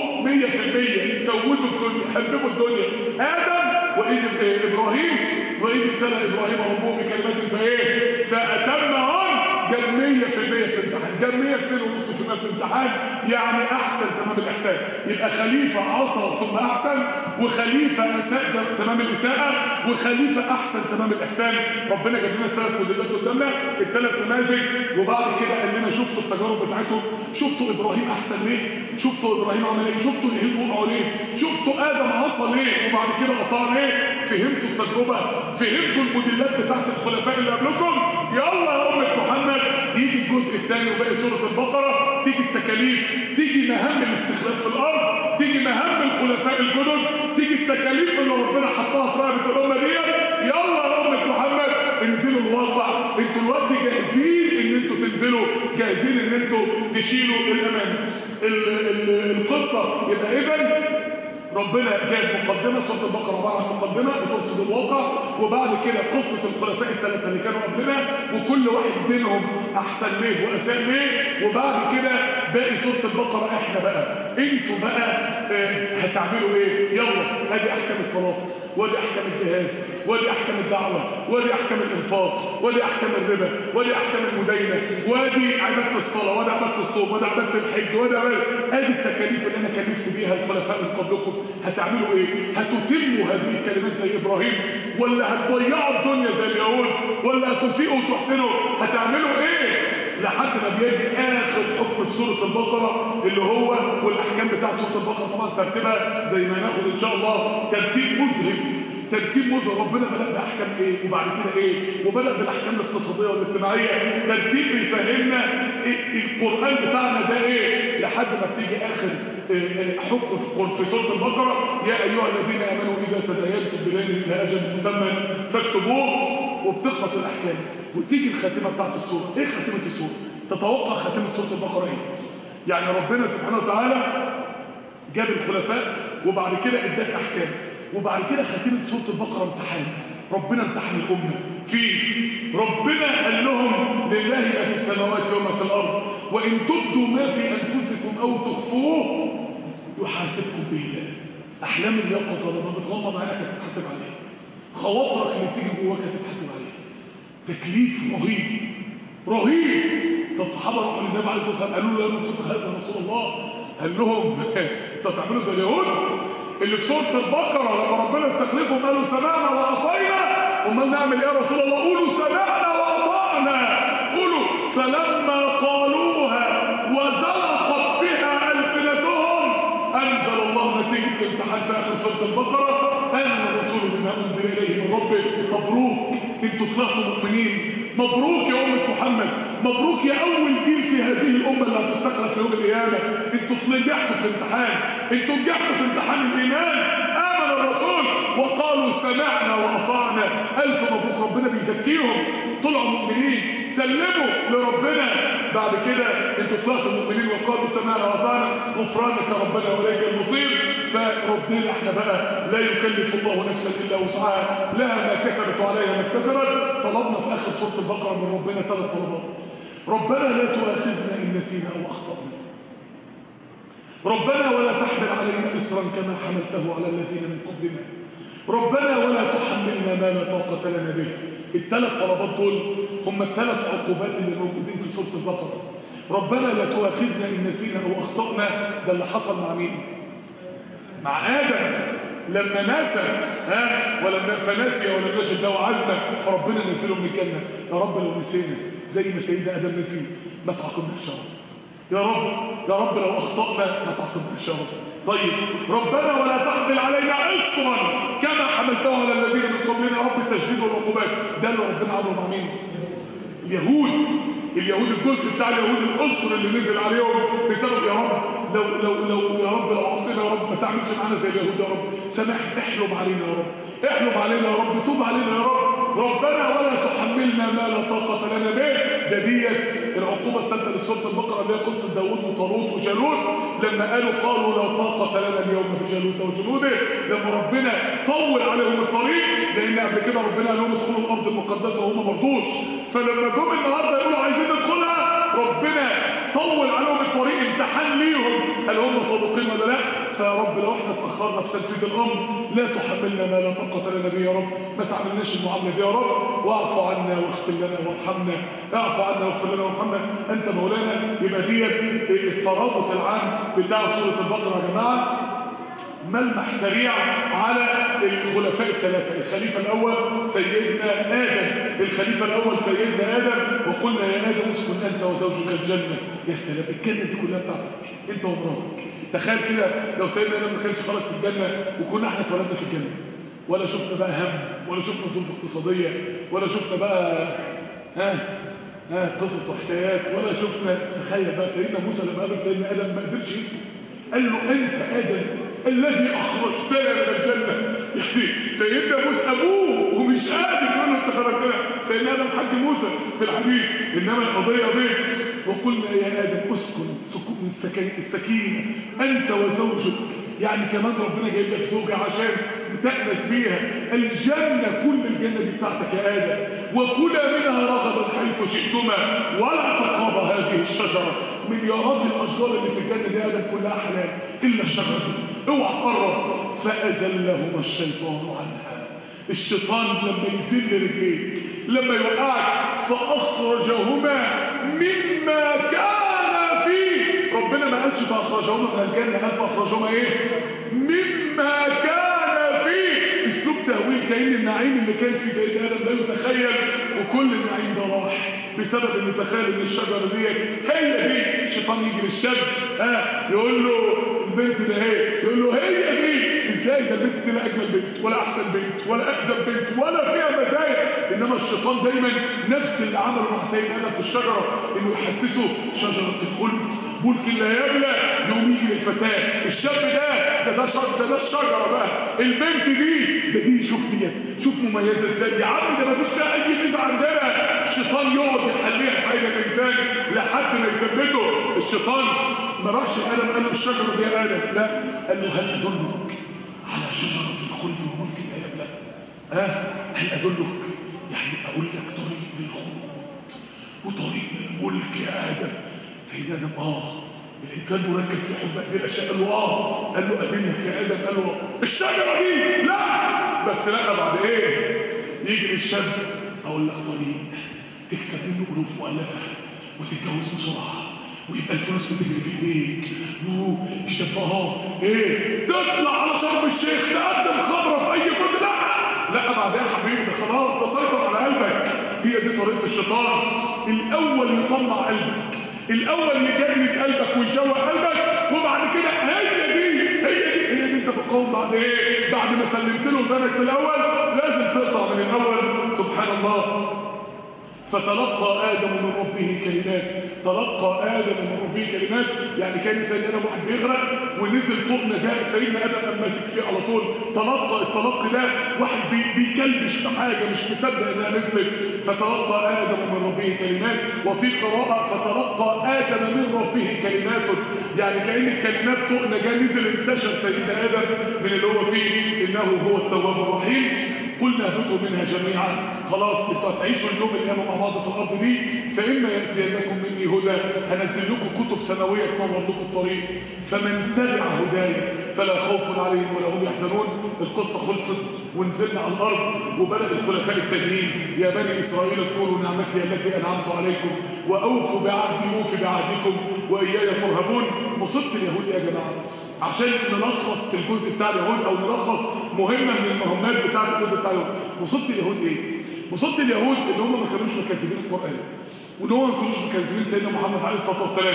A: 100% سودوا الدنيا حببوا الدنيا آدم وإذ إبراهيم وإذ ابتلى إبراهيم ربه بكلمات فإيه فأتمهن جاب 100% في الامتحان جاب 102.5% في الامتحان يعني احسن تمام الاحسان يبقى خليفه عصى ثم احسن وخليفه اساء تمام الاساءه وخليفه احسن تمام الاحسان ربنا جاب لنا الثلاث موديلات قدامنا الثلاث نماذج وبعد كده قال لنا شفتوا التجارب بتاعتهم شفتوا ابراهيم احسن ليه شفتوا ابراهيم عمل ايه شفتوا اليهود وقعوا ليه شفتوا ادم عصى ليه وبعد كده اطاع ليه فهمتوا التجربه فهمتوا الموديلات بتاعت الخلفاء اللي قبلكم يلا يا امه محمد يجي الجزء الثاني وباقي سورة البقرة تيجي التكاليف تيجي مهام الاستخلاف في الأرض تيجي مهام الخلفاء الجدد تيجي التكاليف اللي ربنا حطها في رقبة الأمة دي يلا يا أمة محمد انزلوا الواقع انتوا الوقت جاهزين ان انتوا تنزلوا جاهزين ان انتوا تشيلوا الأمان ال ال القصة يبقى إذا ربنا جاب مقدمة سورة البقرة عبارة عن مقدمة بترصد الواقع وبعد كده قصة الخلفاء الثلاثة اللي كانوا قبلنا وكل واحد منهم أحسن ليه وأساء ليه وبعد كده باقي سورة البقرة احنا بقى انتوا بقى اه هتعملوا ايه يلا ادي احكام الطلاق ودي احكام الجهاز ودي احكام الدعوة ودي احكام الانفاق ودي احكام الربا ودي احكام المدينة ودي عبادة الصلاة ودي عبادة الصوم ودي عبادة الحج ودي عبادة ادي التكاليف اللي انا كلفت بيها الخلفاء من قبلكم هتعملوا ايه هتتموا هذه الكلمات زي ابراهيم ولا هتضيعوا الدنيا زي اليهود ولا هتسيئوا وتحسنوا هتعملوا ايه لحد ما بيجي اخر حكم في سوره البقره اللي هو والاحكام بتاع سوره البقره طبعا ترتيبها زي ما ناخد ان شاء الله ترتيب مذهل ترتيب مذهل ربنا بدأ بأحكام ايه وبعد كده ايه وبدأ بالأحكام الاقتصادية والاجتماعية ترتيب بيفهمنا إيه القرآن بتاعنا ده ايه لحد ما بتيجي آخر إيه حكم في سورة البقرة يا أيها الذين آمنوا إذا تداينتم بدين إلى أجل مسمى فاكتبوه وبتخلص الأحكام وتيجي الخاتمة بتاعت السورة ايه خاتمة السورة تتوقع خاتمة سورة البقرة ايه يعني ربنا سبحانه وتعالى جاب الخلفاء وبعد كده اداك احكام وبعد كده خاتمه سوره البقره امتحان ربنا امتحن الامه فيه ربنا قال لهم لله ما في السماوات وما في الارض وان تبدوا ما في انفسكم او تخفوه يحاسبكم به الله احلام اليقظه لما بتغمض عينك هتتحاسب عليها خواطرك اللي بتيجي جواك هتتحاسب عليها تكليف رهيب رهيب فالصحابه راحوا للنبي عليه الصلاه والسلام قالوا له يا رسول الله يا رسول الله قال لهم انتوا هتعملوا زي اليهود اللي في سوره البقره لما ربنا استخلفهم قالوا سمعنا واطينا امال نعمل ايه يا رسول الله قولوا سمعنا واطعنا قولوا فلما قالوها وزلقت بها السنتهم انزل الله نتيجه الامتحان في اخر سوره البقره امن الرسول بما انزل اليه من ربه مبروك انتوا طلعتوا مؤمنين مبروك يا أمة محمد مبروك يا أول جيل في هذه الأمة اللي هتستخلف في يوم القيامة انتوا نجحتوا في الامتحان انتوا نجحتوا في امتحان الإيمان آمن الرسول وقالوا سمعنا وأطعنا ألف مبروك ربنا بيزكيهم طلعوا مؤمنين سلموا لربنا بعد كده انتوا طلعتوا مؤمنين وقالوا سمعنا وأطعنا غفرانك ربنا وإليك المصير فربنا احنا بقى لا يكلف الله نفسا إلا وسعها لها ما كسبت وعليها ما اكتسبت طلبنا في آخر سورة البقرة من ربنا ثلاث طلبات ربنا لا تؤاخذنا إن نسينا أو أخطأنا ربنا ولا تحمل علينا إسرا كما حملته على الذين من قبلنا ربنا ولا تحملنا ما لا طاقة لنا به الثلاث طلبات دول هم الثلاث عقوبات اللي موجودين في سورة البقرة ربنا لا تؤاخذنا إن نسينا أو أخطأنا ده اللي حصل مع مين؟ مع آدم لما ناسى ها ولما فنسي ولم يجد له عزمه فربنا نزله من الجنه يا رب لو نسينا زي ما سيدنا ادم نسي ما تعاقبنا الشر يا رب يا رب لو اخطانا ما تعاقبنا الشر طيب ربنا ولا تحمل علينا اصرا كما حملته على الذين من قبلنا يا رب التشديد والعقوبات ده اللي ربنا عمله مع مين اليهود اليهود الجزء بتاع اليهود الاسر اللي نزل عليهم بسبب يا رب لو لو لو يا رب لو عصينا يا رب ما تعملش معانا زي اليهود يا رب سامح احلم علينا يا رب احلم علينا يا رب توب علينا يا رب ربنا ولا تحملنا ما لا طاقة لنا به ده ديت العقوبة الثالثة لسورة البقرة اللي هي قصة داوود وطالوت وجالوت لما قالوا قالوا لا طاقة لنا اليوم بجالوت وجنوده لما ربنا طول عليهم الطريق لأن قبل كده ربنا قال لهم ادخلوا الأرض المقدسة وهم ما رضوش فلما جم النهارده يقولوا عايزين ندخلها ربنا طول عليهم الطريق امتحان ليهم هل هم صادقين ولا لا فيا رب لو احنا اتاخرنا في تنفيذ الامر لا تحملنا ما لا طاقه لنا به يا رب ما تعملناش المعامله دي يا رب واعف عنا واغفر لنا وارحمنا اعف عنا واغفر لنا وارحمنا انت مولانا يبقى ديت الترابط العام بتاع سوره البقره يا جماعه ملمح سريع على الخلفاء الثلاثة الخليفة الأول سيدنا آدم الخليفة الأول سيدنا آدم وقلنا يا آدم اسكن أنت وزوجك الجنة يا سلام الجنة دي كلها بتاعتك أنت ومراتك تخيل كده لو سيدنا آدم ما كانش خرج في الجنة وكنا احنا اتولدنا في الجنة ولا شفنا بقى هم ولا شفنا ظروف اقتصادية ولا شفنا بقى ها ها قصص وحكايات ولا شفنا تخيل بقى سيدنا موسى لما قابل سيدنا آدم ما قدرش يسكت قال له أنت آدم الذي أخرجتنا من الجنة يعني سيدنا موسى أبوه ومش قادر يقول له أنت خرجتنا سيدنا آدم حج موسى في الحديث إنما القضية دي وقلنا يا آدم اسكن سكون السكينة أنت وزوجك يعني كمان ربنا جايب لك زوجة عشان تأنس بيها الجنة كل الجنة دي بتاعتك يا آدم وكلا منها رغدا حيث شئتما ولا تقربا هذه الشجرة مليارات الأشجار اللي في الجنة دي آدم كلها حلال إلا الشجرة دي اوعى تقرب فأزلهما الشيطان عنها الشيطان لما يذل رجليك لما يوقعك فأخرجهما مما كان فيه ربنا ما قالش فأخرجهما من الجنة قال فأخرجهما إيه مما كان فيه اسلوب تهويل كأن النعيم اللي كان في سيدنا آدم لا يتخيل وكل النعيم ده راح بسبب ان تخيل ان الشجره دي هي دي الشيطان يجي للشاب ها يقول له البنت ده ايه يقول له هي دي ازاي ده البنت دي لا اجمل بنت ولا احسن بنت ولا اقدم بنت ولا فيها مزايا انما الشيطان دايما نفس اللي عمله مع سيدنا ادم في الشجره انه يحسسه شجره الخلد ملك لا يبلى يوم يجي للفتاه الشاب ده ده ده شجر ده ده الشجره بقى البنت دي ده دي شوف ديت شوف مميزه ازاي يا عم ده ما فيش فيها اي ميزه عندنا الشيطان يقعد يحليها في عين الانسان لحد ما يثبته الشيطان ما راحش ادم قال له الشجره دي يا ادم لا قال له هل ادلك على شجره الخلد وملك لا يبلى ها هل ادلك يعني اقول لك طريق للخلود وطريق للملك يا ادم سيدنا ادم اه الانسان مركز في حب هذه الاشياء قال له اه قال له ادلك يا ادم قال له الشجره دي لا بس لا بعد ايه يجي للشاب اقول لك طريق تكسب منه ألوف مؤلفة وتتجوز بسرعة ويبقى الفلوس بتجري في ايديك الشفاهات ايه تطلع على شرم الشيخ تقدم خبرة في اي كتب لا لا بعد يا حبيبي ده خلاص ده سيطر على قلبك هي دي طريقة الشيطان الاول يطلع قلبك الاول يجرد قلبك ويشوق قلبك وبعد كده هي دي هي دي هي دي انت بتقوم بعد ايه بعد ما سلمت له بالك في الاول لازم تقطع من الاول سبحان الله فتلقى آدم من ربه كلمات تلقى آدم من ربه كلمات يعني كان سيدنا واحد بيغرق ونزل فوق نجاة سيدنا آدم قام ماسك فيه على طول تلقى التلقي ده واحد بي بيكلبش في حاجة مش مصدق انها نزلت فتلقى آدم من ربه كلمات وفي قراءة فتلقى آدم من ربه كلمات يعني كأن الكلمات فوق نجاة نزل انتشر سيدنا آدم من اللي هو فيه إنه هو التواب الرحيم قلنا اهبطوا منها جميعا خلاص انتوا هتعيشوا اليوم القيامه مع بعض في الارض دي فاما ياتينكم مني هدى هنزل لكم كتب سماويه تنور لكم الطريق فمن تبع هدايا فلا خوف عليهم ولا هم يحزنون القصه خلصت ونزلنا على الارض وبدا الخلفاء التانيين يا بني اسرائيل اذكروا نعمتي التي انعمت عليكم واوفوا بعهدي اوف بعهدكم واياي فارهبون مصيبه اليهود يا جماعه عشان نلخص في الجزء بتاع اليهود او نلخص مهمه من المهمات بتاع الجزء بتاع اليهود مصيبه اليهود ايه مصيبه اليهود ان هم ما كانوش مكذبين القران وان هم ما كانوش مكذبين سيدنا محمد عليه الصلاه والسلام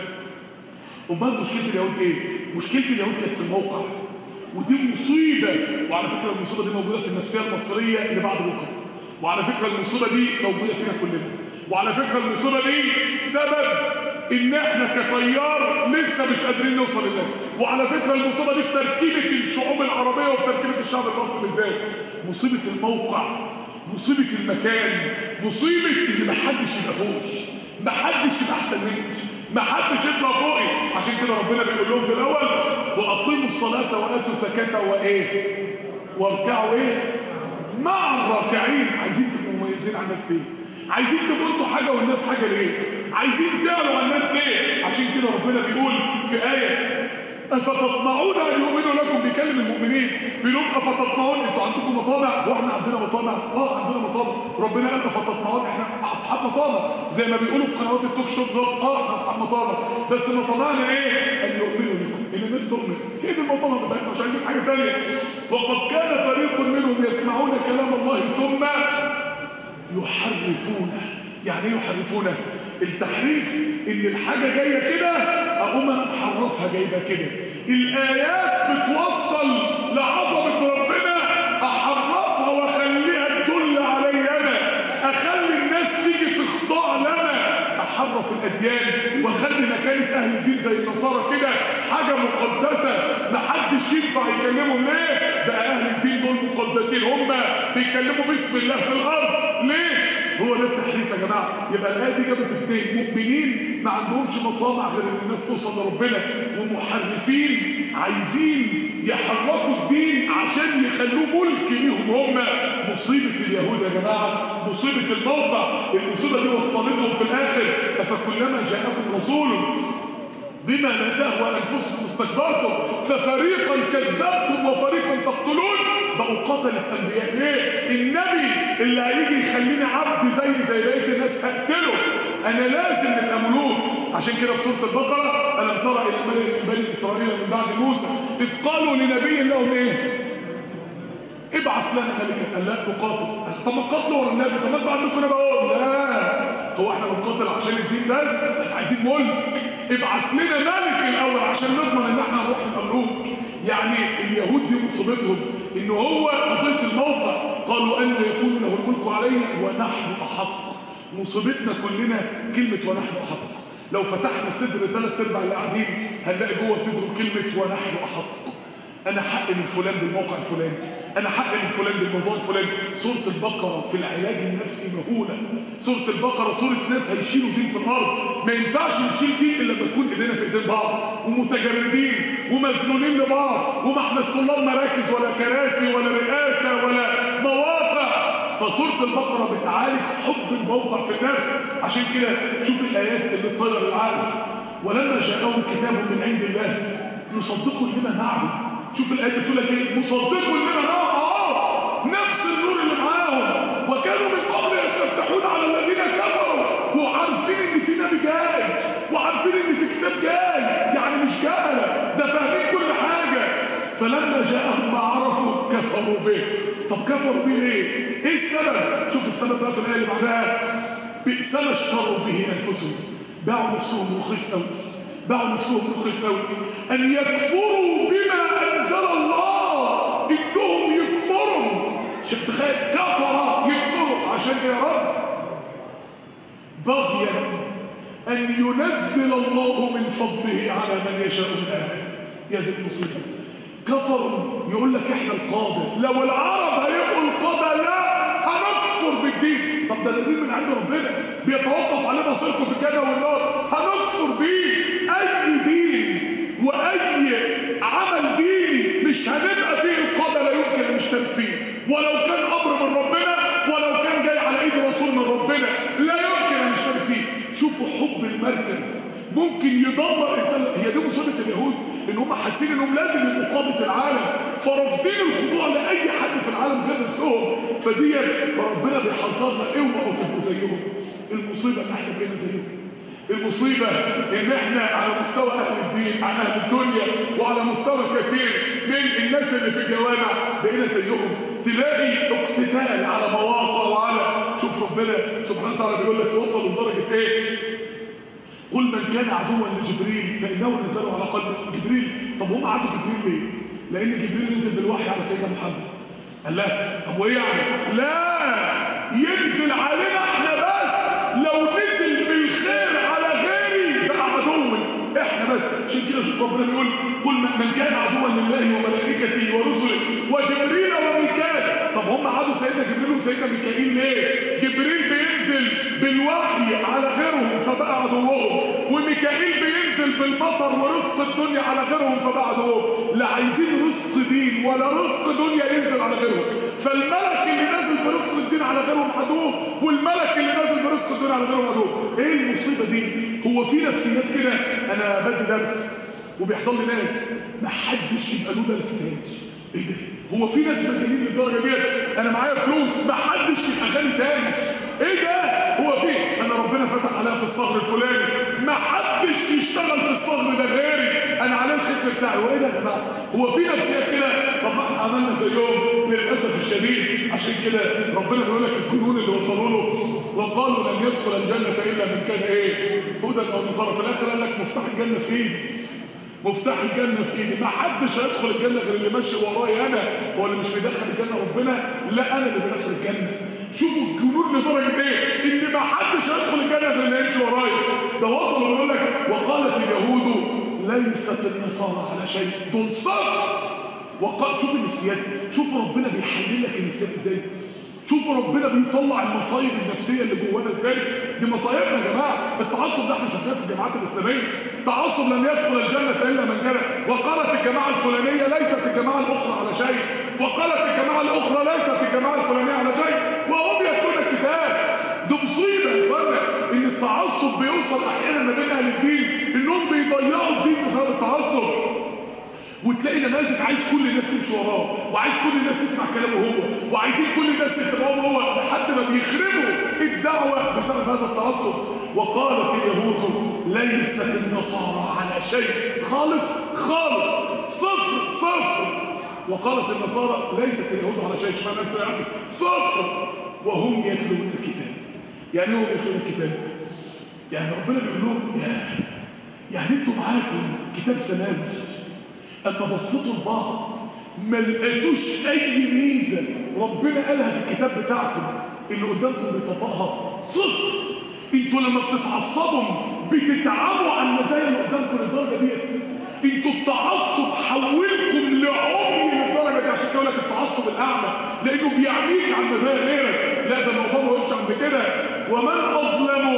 A: امال مشكله اليهود ايه مشكله اليهود كانت في الموقع ودي مصيبه وعلى فكره المصيبه دي موجوده في النفسيه المصريه اللي بعد بكره وعلى فكره المصيبه دي موجوده فينا كلنا وعلى فكره المصيبه دي سبب ان احنا كتيار لسه مش قادرين نوصل لده وعلى فكره المصيبه دي في تركيبه الشعوب العربيه وفي تركيبه الشعب المصري بالذات مصيبه الموقع مصيبه المكان مصيبه ان محدش يبقى فوقي محدش يبقى احسن مني محدش يطلع فوقي عشان كده ربنا بيقول لهم في الاول واقيموا الصلاه واتوا زكاه وايه واركعوا ايه مع الراكعين عايزين تبقوا مميزين عن الناس ليه عايزين تبقوا انتوا حاجه والناس حاجه ليه عايزين تعلوا عن الناس ليه عشان كده ربنا بيقول في ايه افتطمعون ان يؤمنوا لكم بيكلم المؤمنين بيقول افتطمعون انتوا عندكم مطامع واحنا عندنا مطامع اه عندنا مطامع ربنا قال افتطمعون احنا اصحاب مطامع زي ما بيقولوا في قنوات التوك شو دول اه احنا اصحاب مطامع بس مطامعنا ايه ان يؤمنوا لكم ان الناس تؤمن ايه المطامع بتاعتنا مش عايزين حاجه ثانيه وقد كان فريق منهم يسمعون كلام الله ثم يحرفونه يعني ايه يحرفونه التحريف ان الحاجه جايه كده اقوم انا محرفها جايبه كده الايات بتوصل لعظمه ربنا احرفها واخليها تدل علي انا اخلي الناس تيجي تخضع لنا احرف الاديان واخلي مكانه اهل الدين زي النصارى كده حاجه مقدسه محدش ينفع يكلمهم ليه بقى اهل الدين دول مقدسين هم بيتكلموا باسم الله في الارض ليه هو ده التحريف يا جماعه يبقى الايه دي جابت اثنين مؤمنين ما عندهمش مطامع غير ان الناس توصل لربنا ومحرفين عايزين يحرفوا الدين عشان يخلوه ملك ليهم هم مصيبه اليهود يا جماعه مصيبه الموقع المصيبه دي وصلتهم في الاخر فكلما جاءكم رسول بما لا تهوى انفسكم استكبرتم ففريقا كذبتم وفريقا تقتلون بقوا قتلة انبياء ليه النبي اللي هيجي يخليني عبد زي زي بقيه الناس هقتله انا لازم نبقى ملوك عشان كده في سوره البقره الم ترى الى ملك بني اسرائيل من بعد موسى اذ قالوا لنبي لهم ايه ابعث لنا ملكا قال لا نقاتل طب ما تقاتلوا ورا النبي طب ما انتوا عندكم انا بقول لا هو احنا بنقاتل عشان الدين بس احنا عايزين ملك ابعث لنا ملك الاول عشان نضمن ان احنا نروح المملوك يعني اليهود دي مصيبتهم ان هو قضيه الموقع قالوا ان يكون له الملك علينا ونحن احق مصيبتنا كلنا كلمه ونحن احق لو فتحنا صدر ثلاث ارباع اللي قاعدين هنلاقي جوه صدره كلمه ونحن احق انا حق من فلان بالموقع الفلاني انا حق من فلان بالموضوع الفلاني سوره البقره في العلاج النفسي مهوله سوره البقره سوره ناس هيشيلوا دين في الارض ما ينفعش نشيل دين الا لما تكون ايدينا في ايدين بعض ومتجردين ومسنونين لبعض وما احناش طلاب مراكز ولا كراسي ولا رئاسه ولا مواقع فسوره البقره بتعالج حب الموقع في النفس عشان كده شوف الايات اللي بتطير العالم ولما جاءهم كتاب من عند الله يصدقوا لما نعبد شوف الآية بتقول لك ايه مصدقوا لنا نعم اه نفس النور اللي معاهم وكانوا من قبل يستفتحون على الذين كفروا وعارفين ان في نبي جاي وعارفين ان في كتاب جاي يعني مش جهله ده فاهمين كل حاجه فلما جاءهم ما عرفوا كفروا به طب كفروا به ليه؟ ايه السبب؟ شوف السبب بقى في الايه اللي بعدها بئس ما اشتروا به انفسهم باعوا نفسهم رخيص قوي باعوا نفسهم رخيص قوي ان يكفروا بما انزل الله انهم يكفروا شوف تخيل كفر يكفروا عشان يا رب بغيا ان ينزل الله من فضله على من يشاء من اهله يا دي المصيبه كفروا يقول لك احنا القاده لو العرب هيبقوا القاده لا هنكفر بالدين طب ده دليل من عند ربنا بيتوقف عليه مصيركم في الجنه والنار هنكفر بيه اي دين واي عمل ديني مش هنبقى فيه القاده لا يمكن ان نشترك فيه ولو كان امر من ربنا ولو كان جاي ممكن يدمر انسان هي دي مصيبه اليهود ان هم حاسين انهم لازم يبقوا قاده العالم فرافضين الخضوع لاي حد في العالم غير نفسهم فدي فربنا بيحذرنا اوعوا تبقوا زيهم المصيبه ان احنا بقينا زيهم المصيبة ان احنا على مستوى اهل الدين على اهل الدنيا وعلى مستوى كثير من الناس اللي في الجوامع بقينا زيهم تلاقي اقتتال على مواقع وعلى شوف ربنا سبحانه وتعالى بيقول لك توصل لدرجة ايه قل من كان عدوا لجبريل فانه نزل على قلب جبريل طب هم عدوا جبريل ليه لان جبريل نزل بالوحي على سيدنا محمد قال لا طب وايه يعني لا ينزل علينا احنا بس لو نزل بالخير على غيري بقى عدو احنا بس عشان كده شوف ربنا بيقول قل من كان عدوا لله وملائكته ورسله وجبريل وميكال طب هم عادوا سيدنا جبريل وسيدنا ميكائيل ليه جبريل بينزل بالوحي على غيرهم فبقى عدوهم وميكائيل بينزل بالمطر ورزق الدنيا على غيرهم فبقى عدوهم لا عايزين رزق دين ولا رزق دنيا ينزل على غيرهم فالملك اللي نازل برزق الدين على غيرهم عدو والملك اللي نازل برزق الدنيا على غيرهم عدو ايه المصيبه دي هو في نفسيات كده انا بدي درس وبيحصل لي ناس ما حدش يبقى له درس تاني ايه ده هو في ناس مجانين للدرجه ديت انا معايا فلوس ما حدش يبقى غني تاني ايه ده هو في انا ربنا فتح عليا في الصغر الفلاني ما حدش يشتغل في الصغر ده غيري انا عليه الخدمه بتاعي هو ايه ده يا جماعه هو في نفسيات كده طب ما احنا عملنا زيهم للاسف الشديد عشان كده ربنا بيقول لك الجنون اللي وصلوا له وقالوا لن يدخل الجنه الا من كان ايه هدى او نصارى في الاخر قال لك مفتاح الجنه في ايدي مفتاح الجنة في ايدي ما حدش هيدخل الجنة غير اللي ماشي ورايا انا هو اللي مش بيدخل الجنة ربنا لا انا اللي بدخل الجنة شوفوا الجنون لدرجة ايه ان ما حدش هيدخل الجنة غير اللي يمشي ورايا ده وصل ويقول لك وقالت اليهود ليست النصارى على شيء دول صفر وقال شوف النفسيات شوف ربنا بيحلل لك النفسيات ازاي شوفوا ربنا بيطلع المصايب النفسيه اللي جوانا ازاي دي مصايبنا يا جماعه التعصب ده احنا شفناه في الجامعات الاسلاميه تعصب لن يدخل الجنه الا من كان وقالت الجماعه الفلانيه ليست الجماعه الاخرى على شيء وقالت الجماعه الاخرى ليست الجماعه الفلانيه على شيء وهم يتلون الكتاب ده مصيبه يا اخوانا ان التعصب بيوصل احيانا ما بين اهل الدين انهم بيضيعوا الدين بسبب التعصب وتلاقي نماذج عايز كل الناس تمشي وراه وعايز كل الناس تسمع كلامه هو وعايزين كل الناس تتبعه هو لحد ما بيخربوا الدعوة بسبب هذا التعصب وقالت اليهود ليست النصارى على شيء خالص خالص صفر صفر وقالت النصارى ليست اليهود على شيء اشمعنى انت يعني صفر وهم يتلون الكتاب يعني هم يتلون الكتاب يعني ربنا بيقول لهم يا يعني انتوا معاكم كتاب سماوي اما بصيتوا لبعض ما لقيتوش اي ميزه ربنا قالها في الكتاب بتاعكم اللي قدامكم بيطبقها صفر انتوا لما بتتعصبوا بتتعبوا على المزايا اللي قدامكم للدرجه ديت انتوا التعصب حولكم لعمي للدرجه دي عشان كده لك التعصب الاعمى لانه بيعميك عن مزايا غيرك لا ده الموضوع ما يمشي عند كده ومن اظلم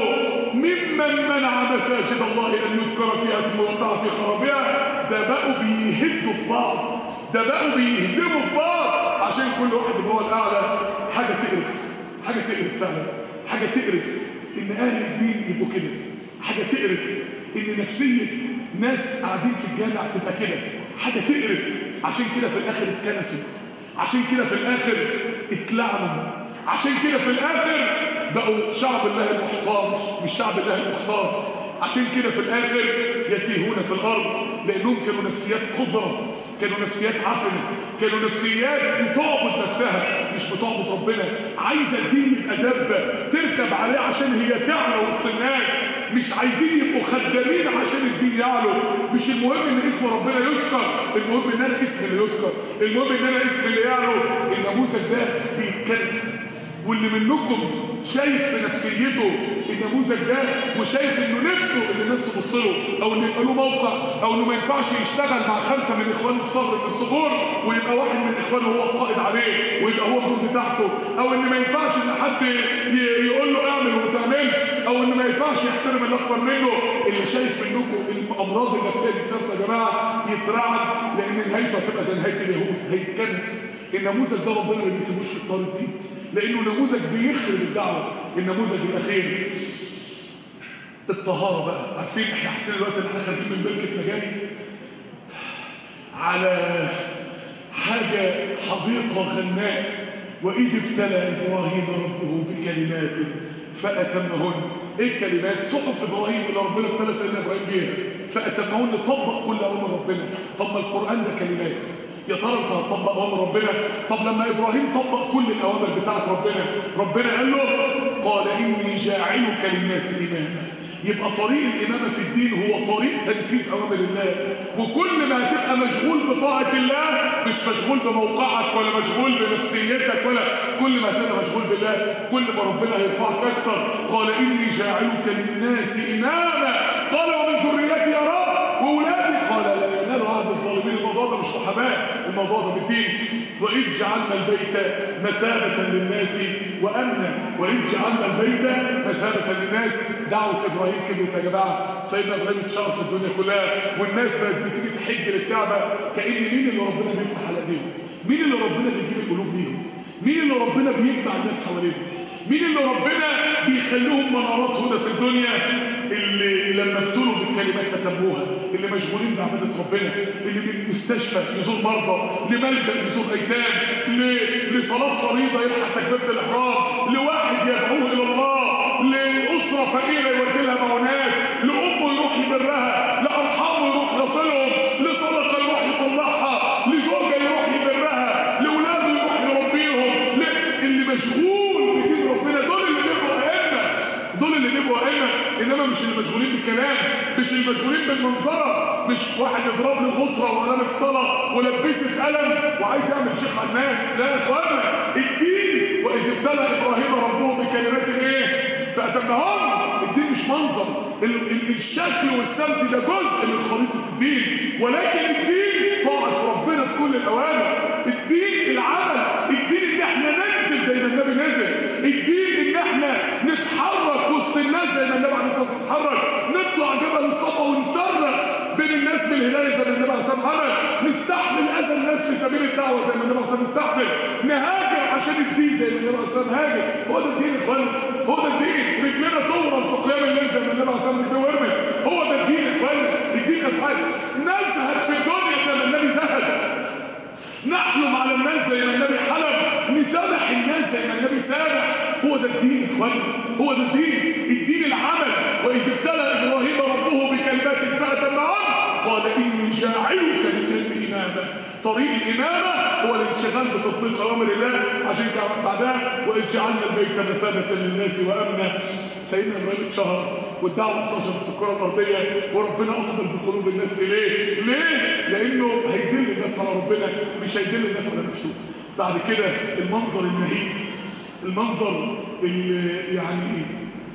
A: ممن منع مساجد الله ان يذكر فيها اسمه وقع في خرابها ده بقوا بيهدوا في بعض ده بقوا بيهدموا في بعض عشان كل واحد اللي هو الاعلى حاجه تقرف حاجه تقرف فعلا حاجه تقرف ان اهل الدين يبقوا كده حاجه تقرف ان نفسيه ناس قاعدين في الجامع تبقى كده حاجه تقرف عشان كده في الاخر اتكنسوا عشان كده في الاخر اتلعنوا عشان كده في الاخر بقوا شعب الله المحتار مش شعب الله المختار عشان كده في الاخر يتيهون في الارض لانهم كانوا نفسيات قدره كانوا نفسيات عفنه كانوا نفسيات بتعبد نفسها مش بتعبد ربنا عايزه الدين يبقى دبه تركب عليه عشان هي تعلى وسط الناس مش عايزين يبقوا خدامين عشان الدين يعلو مش المهم ان اسم ربنا يذكر المهم ان انا اسمي اللي يذكر المهم ان انا اسمي اللي يعلو النموذج ده بيتكلم واللي منكم شايف في نفسيته النموذج ده وشايف انه نفسه ان الناس تبص له او انه يبقى له موقع او انه ما ينفعش يشتغل مع خمسه من اخوانه في صغر في الصغور ويبقى واحد من اخوانه هو القائد عليه ويبقى هو الجند بتاعته او ان ما ينفعش ان حد ي- يقول له اعمل وما تعملش او ان ما ينفعش يحترم اللي اكبر منه اللي شايف منكم الامراض النفسيه دي في نفسه يا جماعه يترعب لان نهايته هتبقى زي نهايه اليهود هيتكنس النموذج ده ربنا ما بيسيبوش في الطريق دي لانه نموذج بيخرب الدعوه النموذج الاخير الطهارة بقى عارفين احنا حاسين الوقت ان احنا خارجين من بركة مجاري على حاجة حديقة غناء وإذ ابتلى إبراهيم ربه بكلمات فأتمهن إيه الكلمات؟ صحف إبراهيم اللي ربنا ابتلى سيدنا إبراهيم بيها فأتمهن طبق كل أمر ربنا طب ما القرآن ده كلمات يا ترى انت هتطبق أمر ربنا طب لما إبراهيم طبق كل الأوامر بتاعت ربنا ربنا قال له قال إني جاعلك للناس إماما يبقى طريق الإمامة في الدين هو طريق تنفيذ أوامر الله وكل ما هتبقى مشغول بطاعة الله مش مشغول بموقعك ولا مشغول بنفسيتك ولا كل ما هتبقى مشغول بالله كل ما ربنا هيرفعك أكثر قال إني جاعلك للناس إماما قال ومن ذريتي يا رب وأولادي قال لا ينال عهد الظالمين الموضوع ده مش صحباء الموضوع ده بالدين وإذ جعلنا البيت مثابة للناس وأمنا وإذ جعلنا البيت مثابة للناس دعوة إبراهيم كبرت يا جماعة سيدنا إبراهيم اتشرف الدنيا كلها والناس بقت بتيجي تحج للكعبة كأن مين اللي ربنا بيفتح على ايديهم مين اللي ربنا بيجيب القلوب ليهم مين اللي ربنا بيجمع الناس حواليهم مين اللي ربنا بيخليهم منارات هدى في الدنيا اللي لما ابتلوا بالكلمات كتبوها اللي مشغولين بعبادة ربنا اللي من مستشفى يزور مرضى لملجأ يزور ايتام ل- لصلاة فريضة يلحق تكبيرة الإحرام لواحد يدعوه إلى الله لأسرة فقيرة يودي لها معونات لأمه يروح يبرها لأرحامه يروح يصلهم لصدقة يروح يطلعها لزوجة يروح يبرها لأولاده يروح يربيهم ل- اللي مشغول بدين ربنا دول اللي بيبقوا أئمة دول اللي بيبقوا أئمة إنما مش اللي مشغولين بالكلام مش اللي مشغولين بالمنظرة مش واحد يضرب لي غطرة وعلامة صلاة ولبسه قلم وعايز يعمل شيخ على الناس لا يا اخوانا الدين وإذ ابتلى إبراهيم ربه بكلمات إيه؟ فأتمهم الدين مش منظر ال- ال- الشكل والسمت ده جزء من خريطة الدين ولكن الدين طاعة ربنا في كل الأوامر الدين العمل الدين إن احنا ننزل زي ما النبي نزل الدين إن احنا نتحرك وسط الناس زي ما النبي عليه الصلاة والسلام اتحرك نطلع جبل الصفا ونصرخ بين الناس بالهداية زي ما النبي عليه الصلاة والسلام عمل نستحمل أذى الناس في سبيل الدعوة زي ما النبي عليه الصلاة والسلام استحمل نهاجر عشان الدين زي ما النبي عليه الصلاة والسلام هاجر هو ده الدين يا اخوانا هو ده الدين رجلنا تورم في قيام الليل زي ما النبي عليه الصلاة والسلام ورمت هو ده الدين يا اخوانا الدين افعال نزهد في الدنيا زي ما النبي زهد نحلم على الناس زي ما النبي حلم نسامح الناس زي ما النبي سامح هو ده الدين يا اخوانا هو ده الدين الدين العمل واذ ابتلى ابراهيم ربه بكلمات فاتمهن قال اني جاعلك للناس اماما طريق الامامه هو الانشغال بتطبيق اوامر الله عشان كده بعدها واذ جعلنا البيت مثابه للناس وامنا سيدنا ابراهيم اتشهر والدعوه انتشرت في الكره الارضيه وربنا اقبل بقلوب الناس اليه ليه لانه هيدل الناس على ربنا مش هيدل الناس على نفسه بعد كده المنظر النهيب المنظر اللي يعني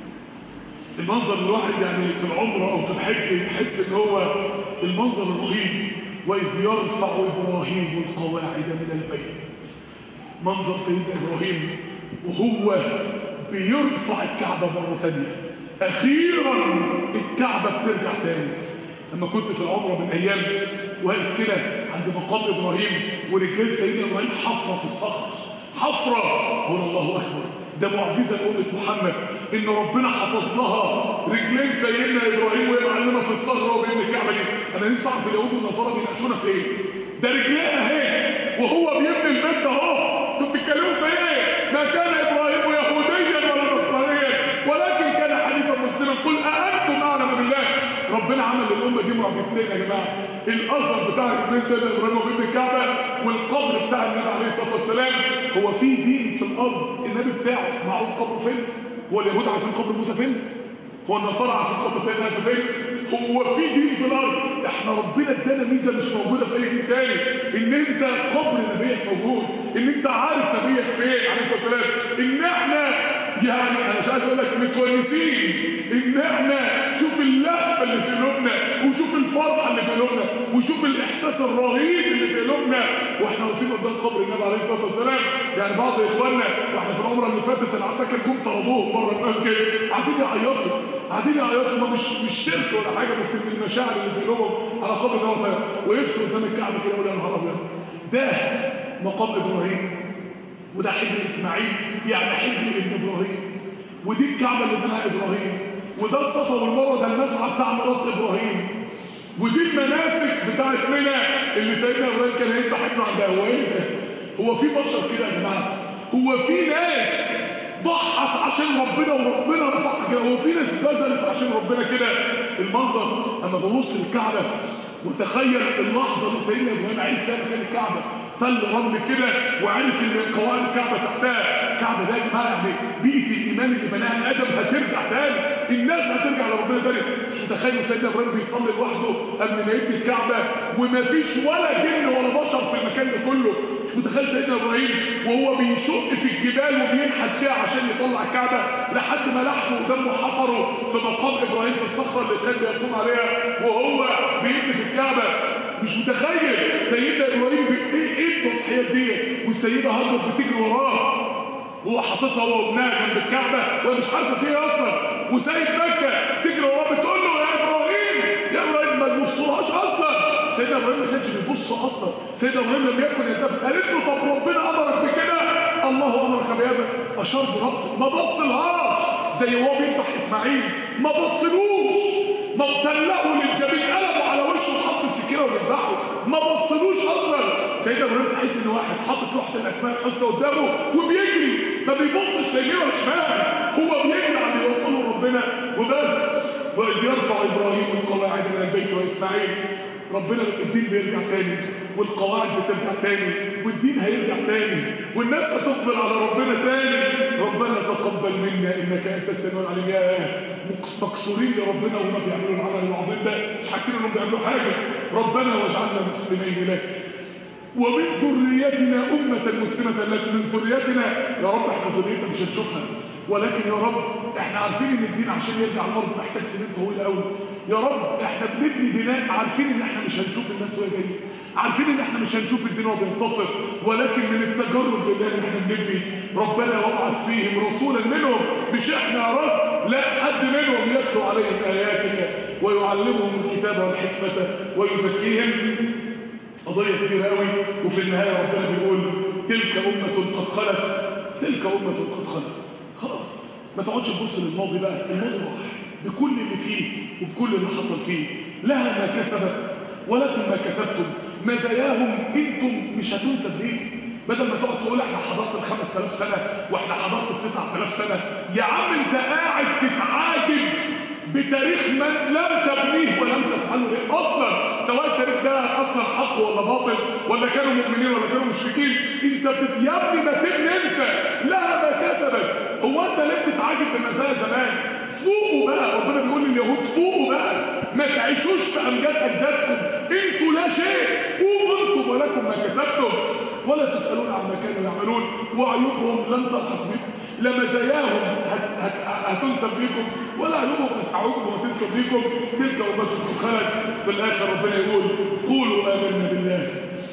A: المنظر الواحد يعني في العمره او في الحج يحس ان هو المنظر الرهيب واذ يرفع ابراهيم القواعد من البيت منظر سيدنا ابراهيم وهو بيرفع الكعبه مره ثانيه اخيرا الكعبه بترجع تاني لما كنت في العمره من ايام واقف كده عند مقام ابراهيم ورجال سيدنا ابراهيم حفره في الصخر حفره هنا الله اكبر ده معجزه لامه محمد ان ربنا حفظ لها رجلين سيدنا ابراهيم وهي معلمه في الصخره وبين الكعبه دي انا لسه اعرف اليهود والنصارى بيناقشونا في ايه ده رجليها اهي وهو بيبني البيت ده اهو انتوا بتتكلموا في ايه ما كان ابراهيم يهوديا ولا نصرانيا ولكن كان حنيفا مسلما قل اانتم اعلم بالله ربنا عمل للامه دي معجزتين يا جماعه الاثر بتاع رجلين سيدنا ابراهيم وبيبني الكعبه والقبر بتاع النبي عليه الصلاه والسلام هو في دين في الارض النبي بتاعه معروف قبره فين هو اليهود عارفين قبر موسى فين هو النصارى عارفين قبر سيدنا عيسى فين هو في دين في الارض احنا ربنا ادانا ميزه مش موجوده في اي دين تاني ان انت قبر نبيك موجود ان انت عارف نبيك فين عليه الصلاه والسلام ان احنا يعني انا مش عايز اقول لك متونسين ان احنا شوف اللهفه اللي في قلوبنا وشوف الفرحه اللي في قلوبنا وشوف الاحساس الرهيب اللي في قلوبنا واحنا واقفين قدام قبر النبي عليه الصلاه والسلام يعني بعض اخواننا واحنا في العمره اللي فاتت العساكر جم طردوهم بره المسجد قاعدين يعيطوا قاعدين يعيطوا ما مش مش شرك ولا حاجه بس من المشاعر اللي في قلوبهم على قبر النبي صلى الله عليه وسلم وقفوا قدام الكعبه كده ولا يا نهار ابيض ده مقام ابراهيم وده حجر اسماعيل يعني حجر ابن ابراهيم ودي الكعبه اللي بناها ابراهيم وده الصفا والمروه ده المسعى بتاع مرات ابراهيم ودي المناسك بتاعت منى اللي سيدنا ابراهيم كان هيذبح ابنه عند هو ايه ده؟ هو في بشر كده يا جماعه هو في ناس ضحت عشان ربنا وربنا رفعها كده هو في ناس بذلت عشان ربنا كده المنظر اما ببص للكعبه وتخيل اللحظه اللي سيدنا ابراهيم عين فيها مكان الكعبه طل رمل كده وعرف ان قواعد الكعبه تحتها الكعبه ده يا جماعه يعني بيئه الايمان اللي بناها ادم هترجع تاني الناس هترجع لربنا تاني مش متخيل سيدنا ابراهيم بيصلي لوحده قبل ما يبني الكعبه ومفيش ولا جن ولا بشر في المكان ده كله مش متخيل سيدنا ابراهيم وهو بيشق في الجبال وبينحت فيها عشان يطلع الكعبه لحد ما لحمه ودمه حفروا في مقام ابراهيم في الصخره اللي كان بيقوم عليها وهو بيبني في الكعبه مش متخيل سيدنا ابراهيم بي- ايه ايه التضحيات دي والسيده هاجر بتجري وراه هو حاططها هو وابنها جنب الكعبه وهي مش عارفه فيه اصلا وسيد مكه تجري وراه بتقول له يا ابراهيم يا ابراهيم ما تبصلهاش اصلا سيدنا ابراهيم ما كانش بيبص اصلا سيدنا ابراهيم لم يكن يلتفت قالت له طب ربنا امرك بكده الله امرك بهذا اشار براسه ما بصلهاش زي هو بيذبح اسماعيل ما بصلوش ما طلعوا للجبين قلبوا على وشه وحط السكينه وذبحوا ما بصلوش اصلا سيدنا ابراهيم تحس ان واحد حاطط لوحه الاسماء الحسنى قدامه وبيجري ما بيبصش لا يمين ولا شمال هو بيجري عم يوصله ربنا وبس واذ يرفع ابراهيم القواعد من البيت واسماعيل ربنا الدين بيرجع تاني والقواعد بترجع تاني والدين هيرجع تاني والناس هتقبل على ربنا تاني ربنا تقبل منا انك انت السميع العليم يا مكسورين لربنا وهم بيعملوا العمل العظيم ده مش حاسين انهم بيعملوا حاجه ربنا واجعلنا مسلمين لك ومن ذريتنا أمة مسلمة لك من ذريتنا يا رب احنا ذريتنا مش هنشوفها ولكن يا رب احنا عارفين ان الدين عشان يرجع الارض محتاج سنين طويله قوي يا رب احنا بنبني بناء عارفين ان احنا مش هنشوف الناس وهي جايه عارفين ان احنا مش هنشوف الدين وهو بينتصر ولكن من التجرد بالله ان احنا بنبني ربنا وابعث فيهم رسولا منهم مش احنا يا رب لا حد منهم يتلو عليهم اياتك ويعلمهم الكتاب والحكمه ويزكيهم قضية كبيرة قوي وفي النهاية ربنا بيقول تلك أمة قد خلت تلك أمة قد خلت خلاص ما تقعدش تبص للماضي بقى الماضي راح بكل اللي فيه وبكل اللي حصل فيه لها ما كسبت ولكم ما كسبتم مزاياهم انتم مش هتنسب ليكم بدل ما تقعد تقول احنا حضرت ال 5000 سنة واحنا حضرت ال 9000 سنة يا عم انت قاعد تتعاجب بتاريخ من لم تبنيه ولم تفعله ايه اصلا سواء التاريخ ده اصلا حق ولا باطل ولا كانوا مؤمنين ولا كانوا مشركين انت بت... يا ابني ما تبني انت لها ما كسبت هو انت ليه بتتعاجب بمزايا زمان فوقوا بقى ربنا بيقول لليهود فوقوا بقى ما تعيشوش في امجاد اجدادكم انتوا لا شيء قوموا انتم ولكم ما كسبتم ولا تسالون عما كانوا يعملون وعيوبهم لن تلحق بكم لا مزاياهم هت- هت- هتنسب بيكم ولا عيوبهم هتعوجكم وتنسب بيكم تلك امتكم خلت في الاخر ربنا يقول قولوا امنا بالله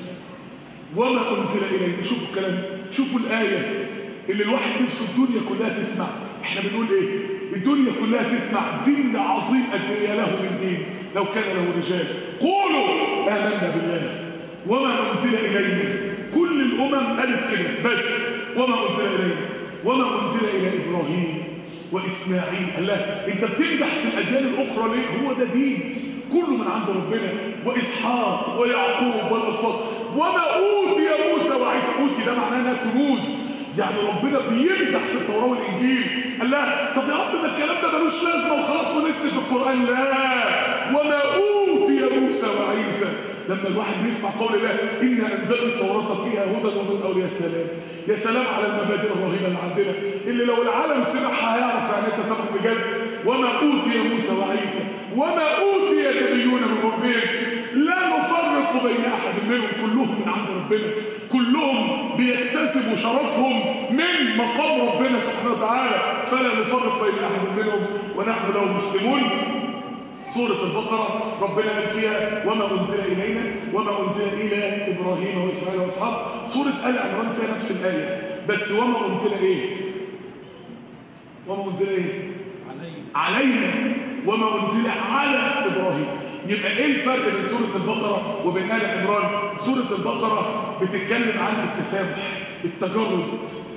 A: وما انزل اليه شوفوا الكلام شوفوا الايه اللي الواحد نفسه الدنيا كلها تسمع احنا بنقول ايه الدنيا كلها تسمع دين عظيم قد ايه له من دين لو كان له رجال قولوا امنا بالله وما انزل الينا كل الامم قالت كده بس وما انزل الينا وما انزل الى ابراهيم واسماعيل الله انت بتمدح في الاديان الاخرى ليه هو ده دين كله من عند ربنا واسحاق ويعقوب والاسباط وما اوتي موسى وعيسى اوتي ده معناه انها كنوز يعني ربنا بيمدح في التوراه والانجيل قال لا طب يا رب ده الكلام ده ملوش لازمه وخلاص ونسي في القران لا وما اوتي موسى وعيسى لما الواحد بيسمع قول الله إنا أنزلنا التوراة فيها هدى ونور يا سلام يا سلام على المبادئ الرهيبة اللي عندنا اللي لو العالم سمعها هيعرف يعني انت سمع بجد وما أوتي موسى وعيسى وما أوتي نبيون من ربهم لا نفرق بين أحد منهم كلهم من عند ربنا كلهم بيكتسبوا شرفهم من مقام ربنا سبحانه وتعالى فلا نفرق بين أحد منهم ونحن له مسلمون سورة البقرة ربنا قال فيها وما أنزل إلينا وما أنزل إلى إبراهيم وإسرائيل وأصحاب سورة آل عمران فيها نفس الآية بس وما أنزل إيه وما أنزل إيه علينا وما أنزل على إبراهيم يبقى إيه الفرق بين سورة البقرة وبين آل عمران سورة البقرة بتتكلم عن التسامح التجرد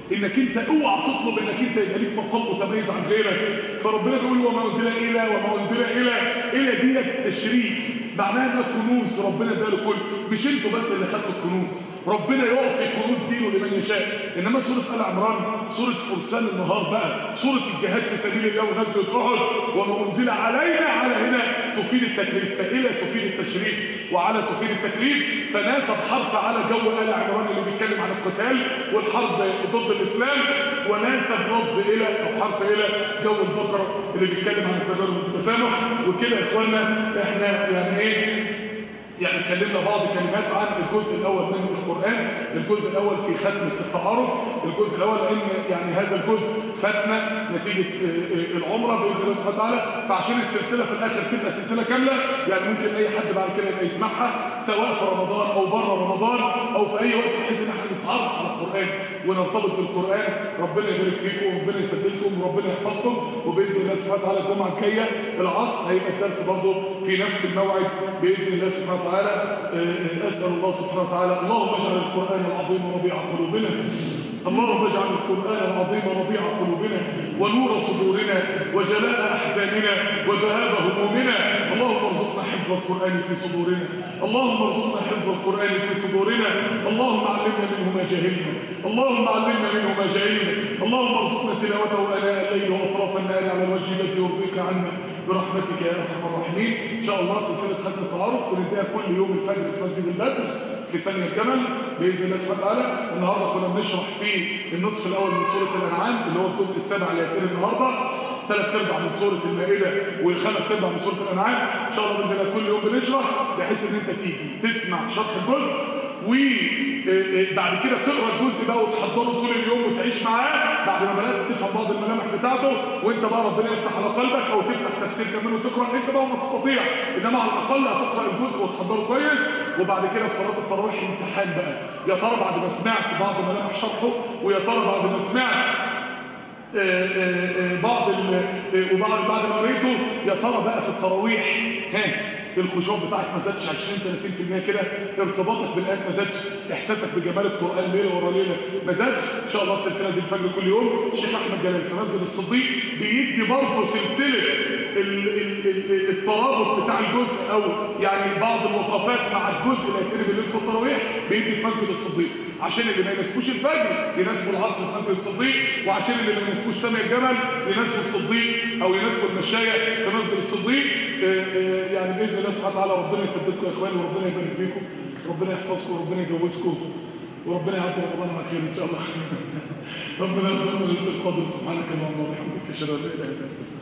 A: انك انت اوعى تطلب انك انت يبقى ليك مقام متميز عن غيرك فربنا بيقول وما انزل الى وما انزل الى الى ديت تشريف معناها انها كنوز ربنا اداها لكل مش انتوا بس اللي خدتوا الكنوز ربنا يعطي كنوز دينه لمن يشاء انما سوره ال عمران سوره فرسان النهار بقى سوره الجهاد في سبيل الله ونزل احد وما انزل علينا على هنا تفيد التكليف فالى تفيد التشريف وعلى تفيد التكليف فناسب حرف على جو ال عمران اللي بيتكلم عن القتال والحرب ضد الاسلام وناسب لفظ الى او حرف الى جو البقره اللي بيتكلم عن التجارب والتسامح وكده يا اخوانا احنا يعني ايه يعني اتكلمنا بعض كلمات عن الجزء الاول من القران الجزء الاول في ختمه التعارف الجزء الاول لان يعني هذا الجزء ختمه نتيجه العمره باذن الله سبحانه وتعالى فعشان السلسله في الاخر تبقى سلسله كامله يعني ممكن اي حد بعد كده يبقى يسمعها سواء في رمضان او بره رمضان او في اي وقت بحيث ان احنا نتعرف على القران ونرتبط بالقران ربنا يبارك فيكم وربنا يسددكم وربنا يحفظكم وباذن الله سبحانه وتعالى الجمعه الجايه العصر هيبقى الدرس برضه في نفس الموعد باذن الله سبحانه وتعالى اسال الله سبحانه وتعالى اللهم اجعل القران العظيم ربيع قلوبنا اللهم اجعل القرآن العظيم ربيع قلوبنا ونور صدورنا وجلاء أحزاننا وذهاب همومنا اللهم ارزقنا حفظ القرآن في صدورنا اللهم ارزقنا حفظ القرآن في صدورنا اللهم علمنا منه ما جهلنا اللهم علمنا منه ما جهلنا اللهم ارزقنا تلاوته آناء الليل وأطراف النهار على الوجه الذي يرضيك عنا برحمتك يا ارحم الراحمين ان شاء الله سلسله ختم التعارف وننتهي كل يوم الفجر في مسجد البدر في ثانيه الجمل باذن الله سبحانه وتعالى النهارده كنا بنشرح في النصف الاول من سوره الانعام اللي هو الجزء السابع اللي هيتقرا النهارده ثلاث ارباع من سوره المائده والخمس ارباع من سوره الانعام ان شاء الله باذن الله كل يوم بنشرح بحيث ان انت تيجي تسمع شرح الجزء وبعد كده تقرا الجزء بقى وتحضره طول اليوم وتعيش معاه بعد ما بدات تفهم بعض الملامح بتاعته وانت بقى ربنا يفتح على قلبك او تفتح تفسير كمان وتقرا انت بقى وما تستطيع انما على الاقل هتقرا الجزء وتحضره كويس وبعد كده في صلاه التراويح امتحان بقى يا ترى بعد ما سمعت بعض ملامح شرحه ويا ترى بعد ما سمعت بعض وبعد بعد ما قريته يا ترى بقى في التراويح ها الخشوع بتاعك ما زادش 20 30% كده ارتباطك بالايات ما زادش احساسك بجمال القران ليله ورا ليله ما زادش ان شاء الله السلسله دي الفجر كل يوم الشيخ احمد جلال في مسجد الصديق بيدي برضه سلسله الترابط بتاع الجزء او يعني بعض الوقفات مع الجزء اللي هيتقرب الليل في التراويح بيدي في مسجد الصديق عشان اللي ما يناسبوش الفجر يناسبوا العصر في مسجد الصديق وعشان اللي ما يناسبوش سامي الجبل يناسبوا الصديق او يناسبوا المشاية في مسجد الصديق يعني باذن الله سبحانه وتعالى ربنا يسددكم يا اخواني وربنا يبارك فيكم ربنا يحفظكم وربنا يجوزكم وربنا يعطي رمضان على خير ان شاء الله ربنا يرزقنا القدر سبحانك اللهم وبحمدك اشهد ان لا اله الا انت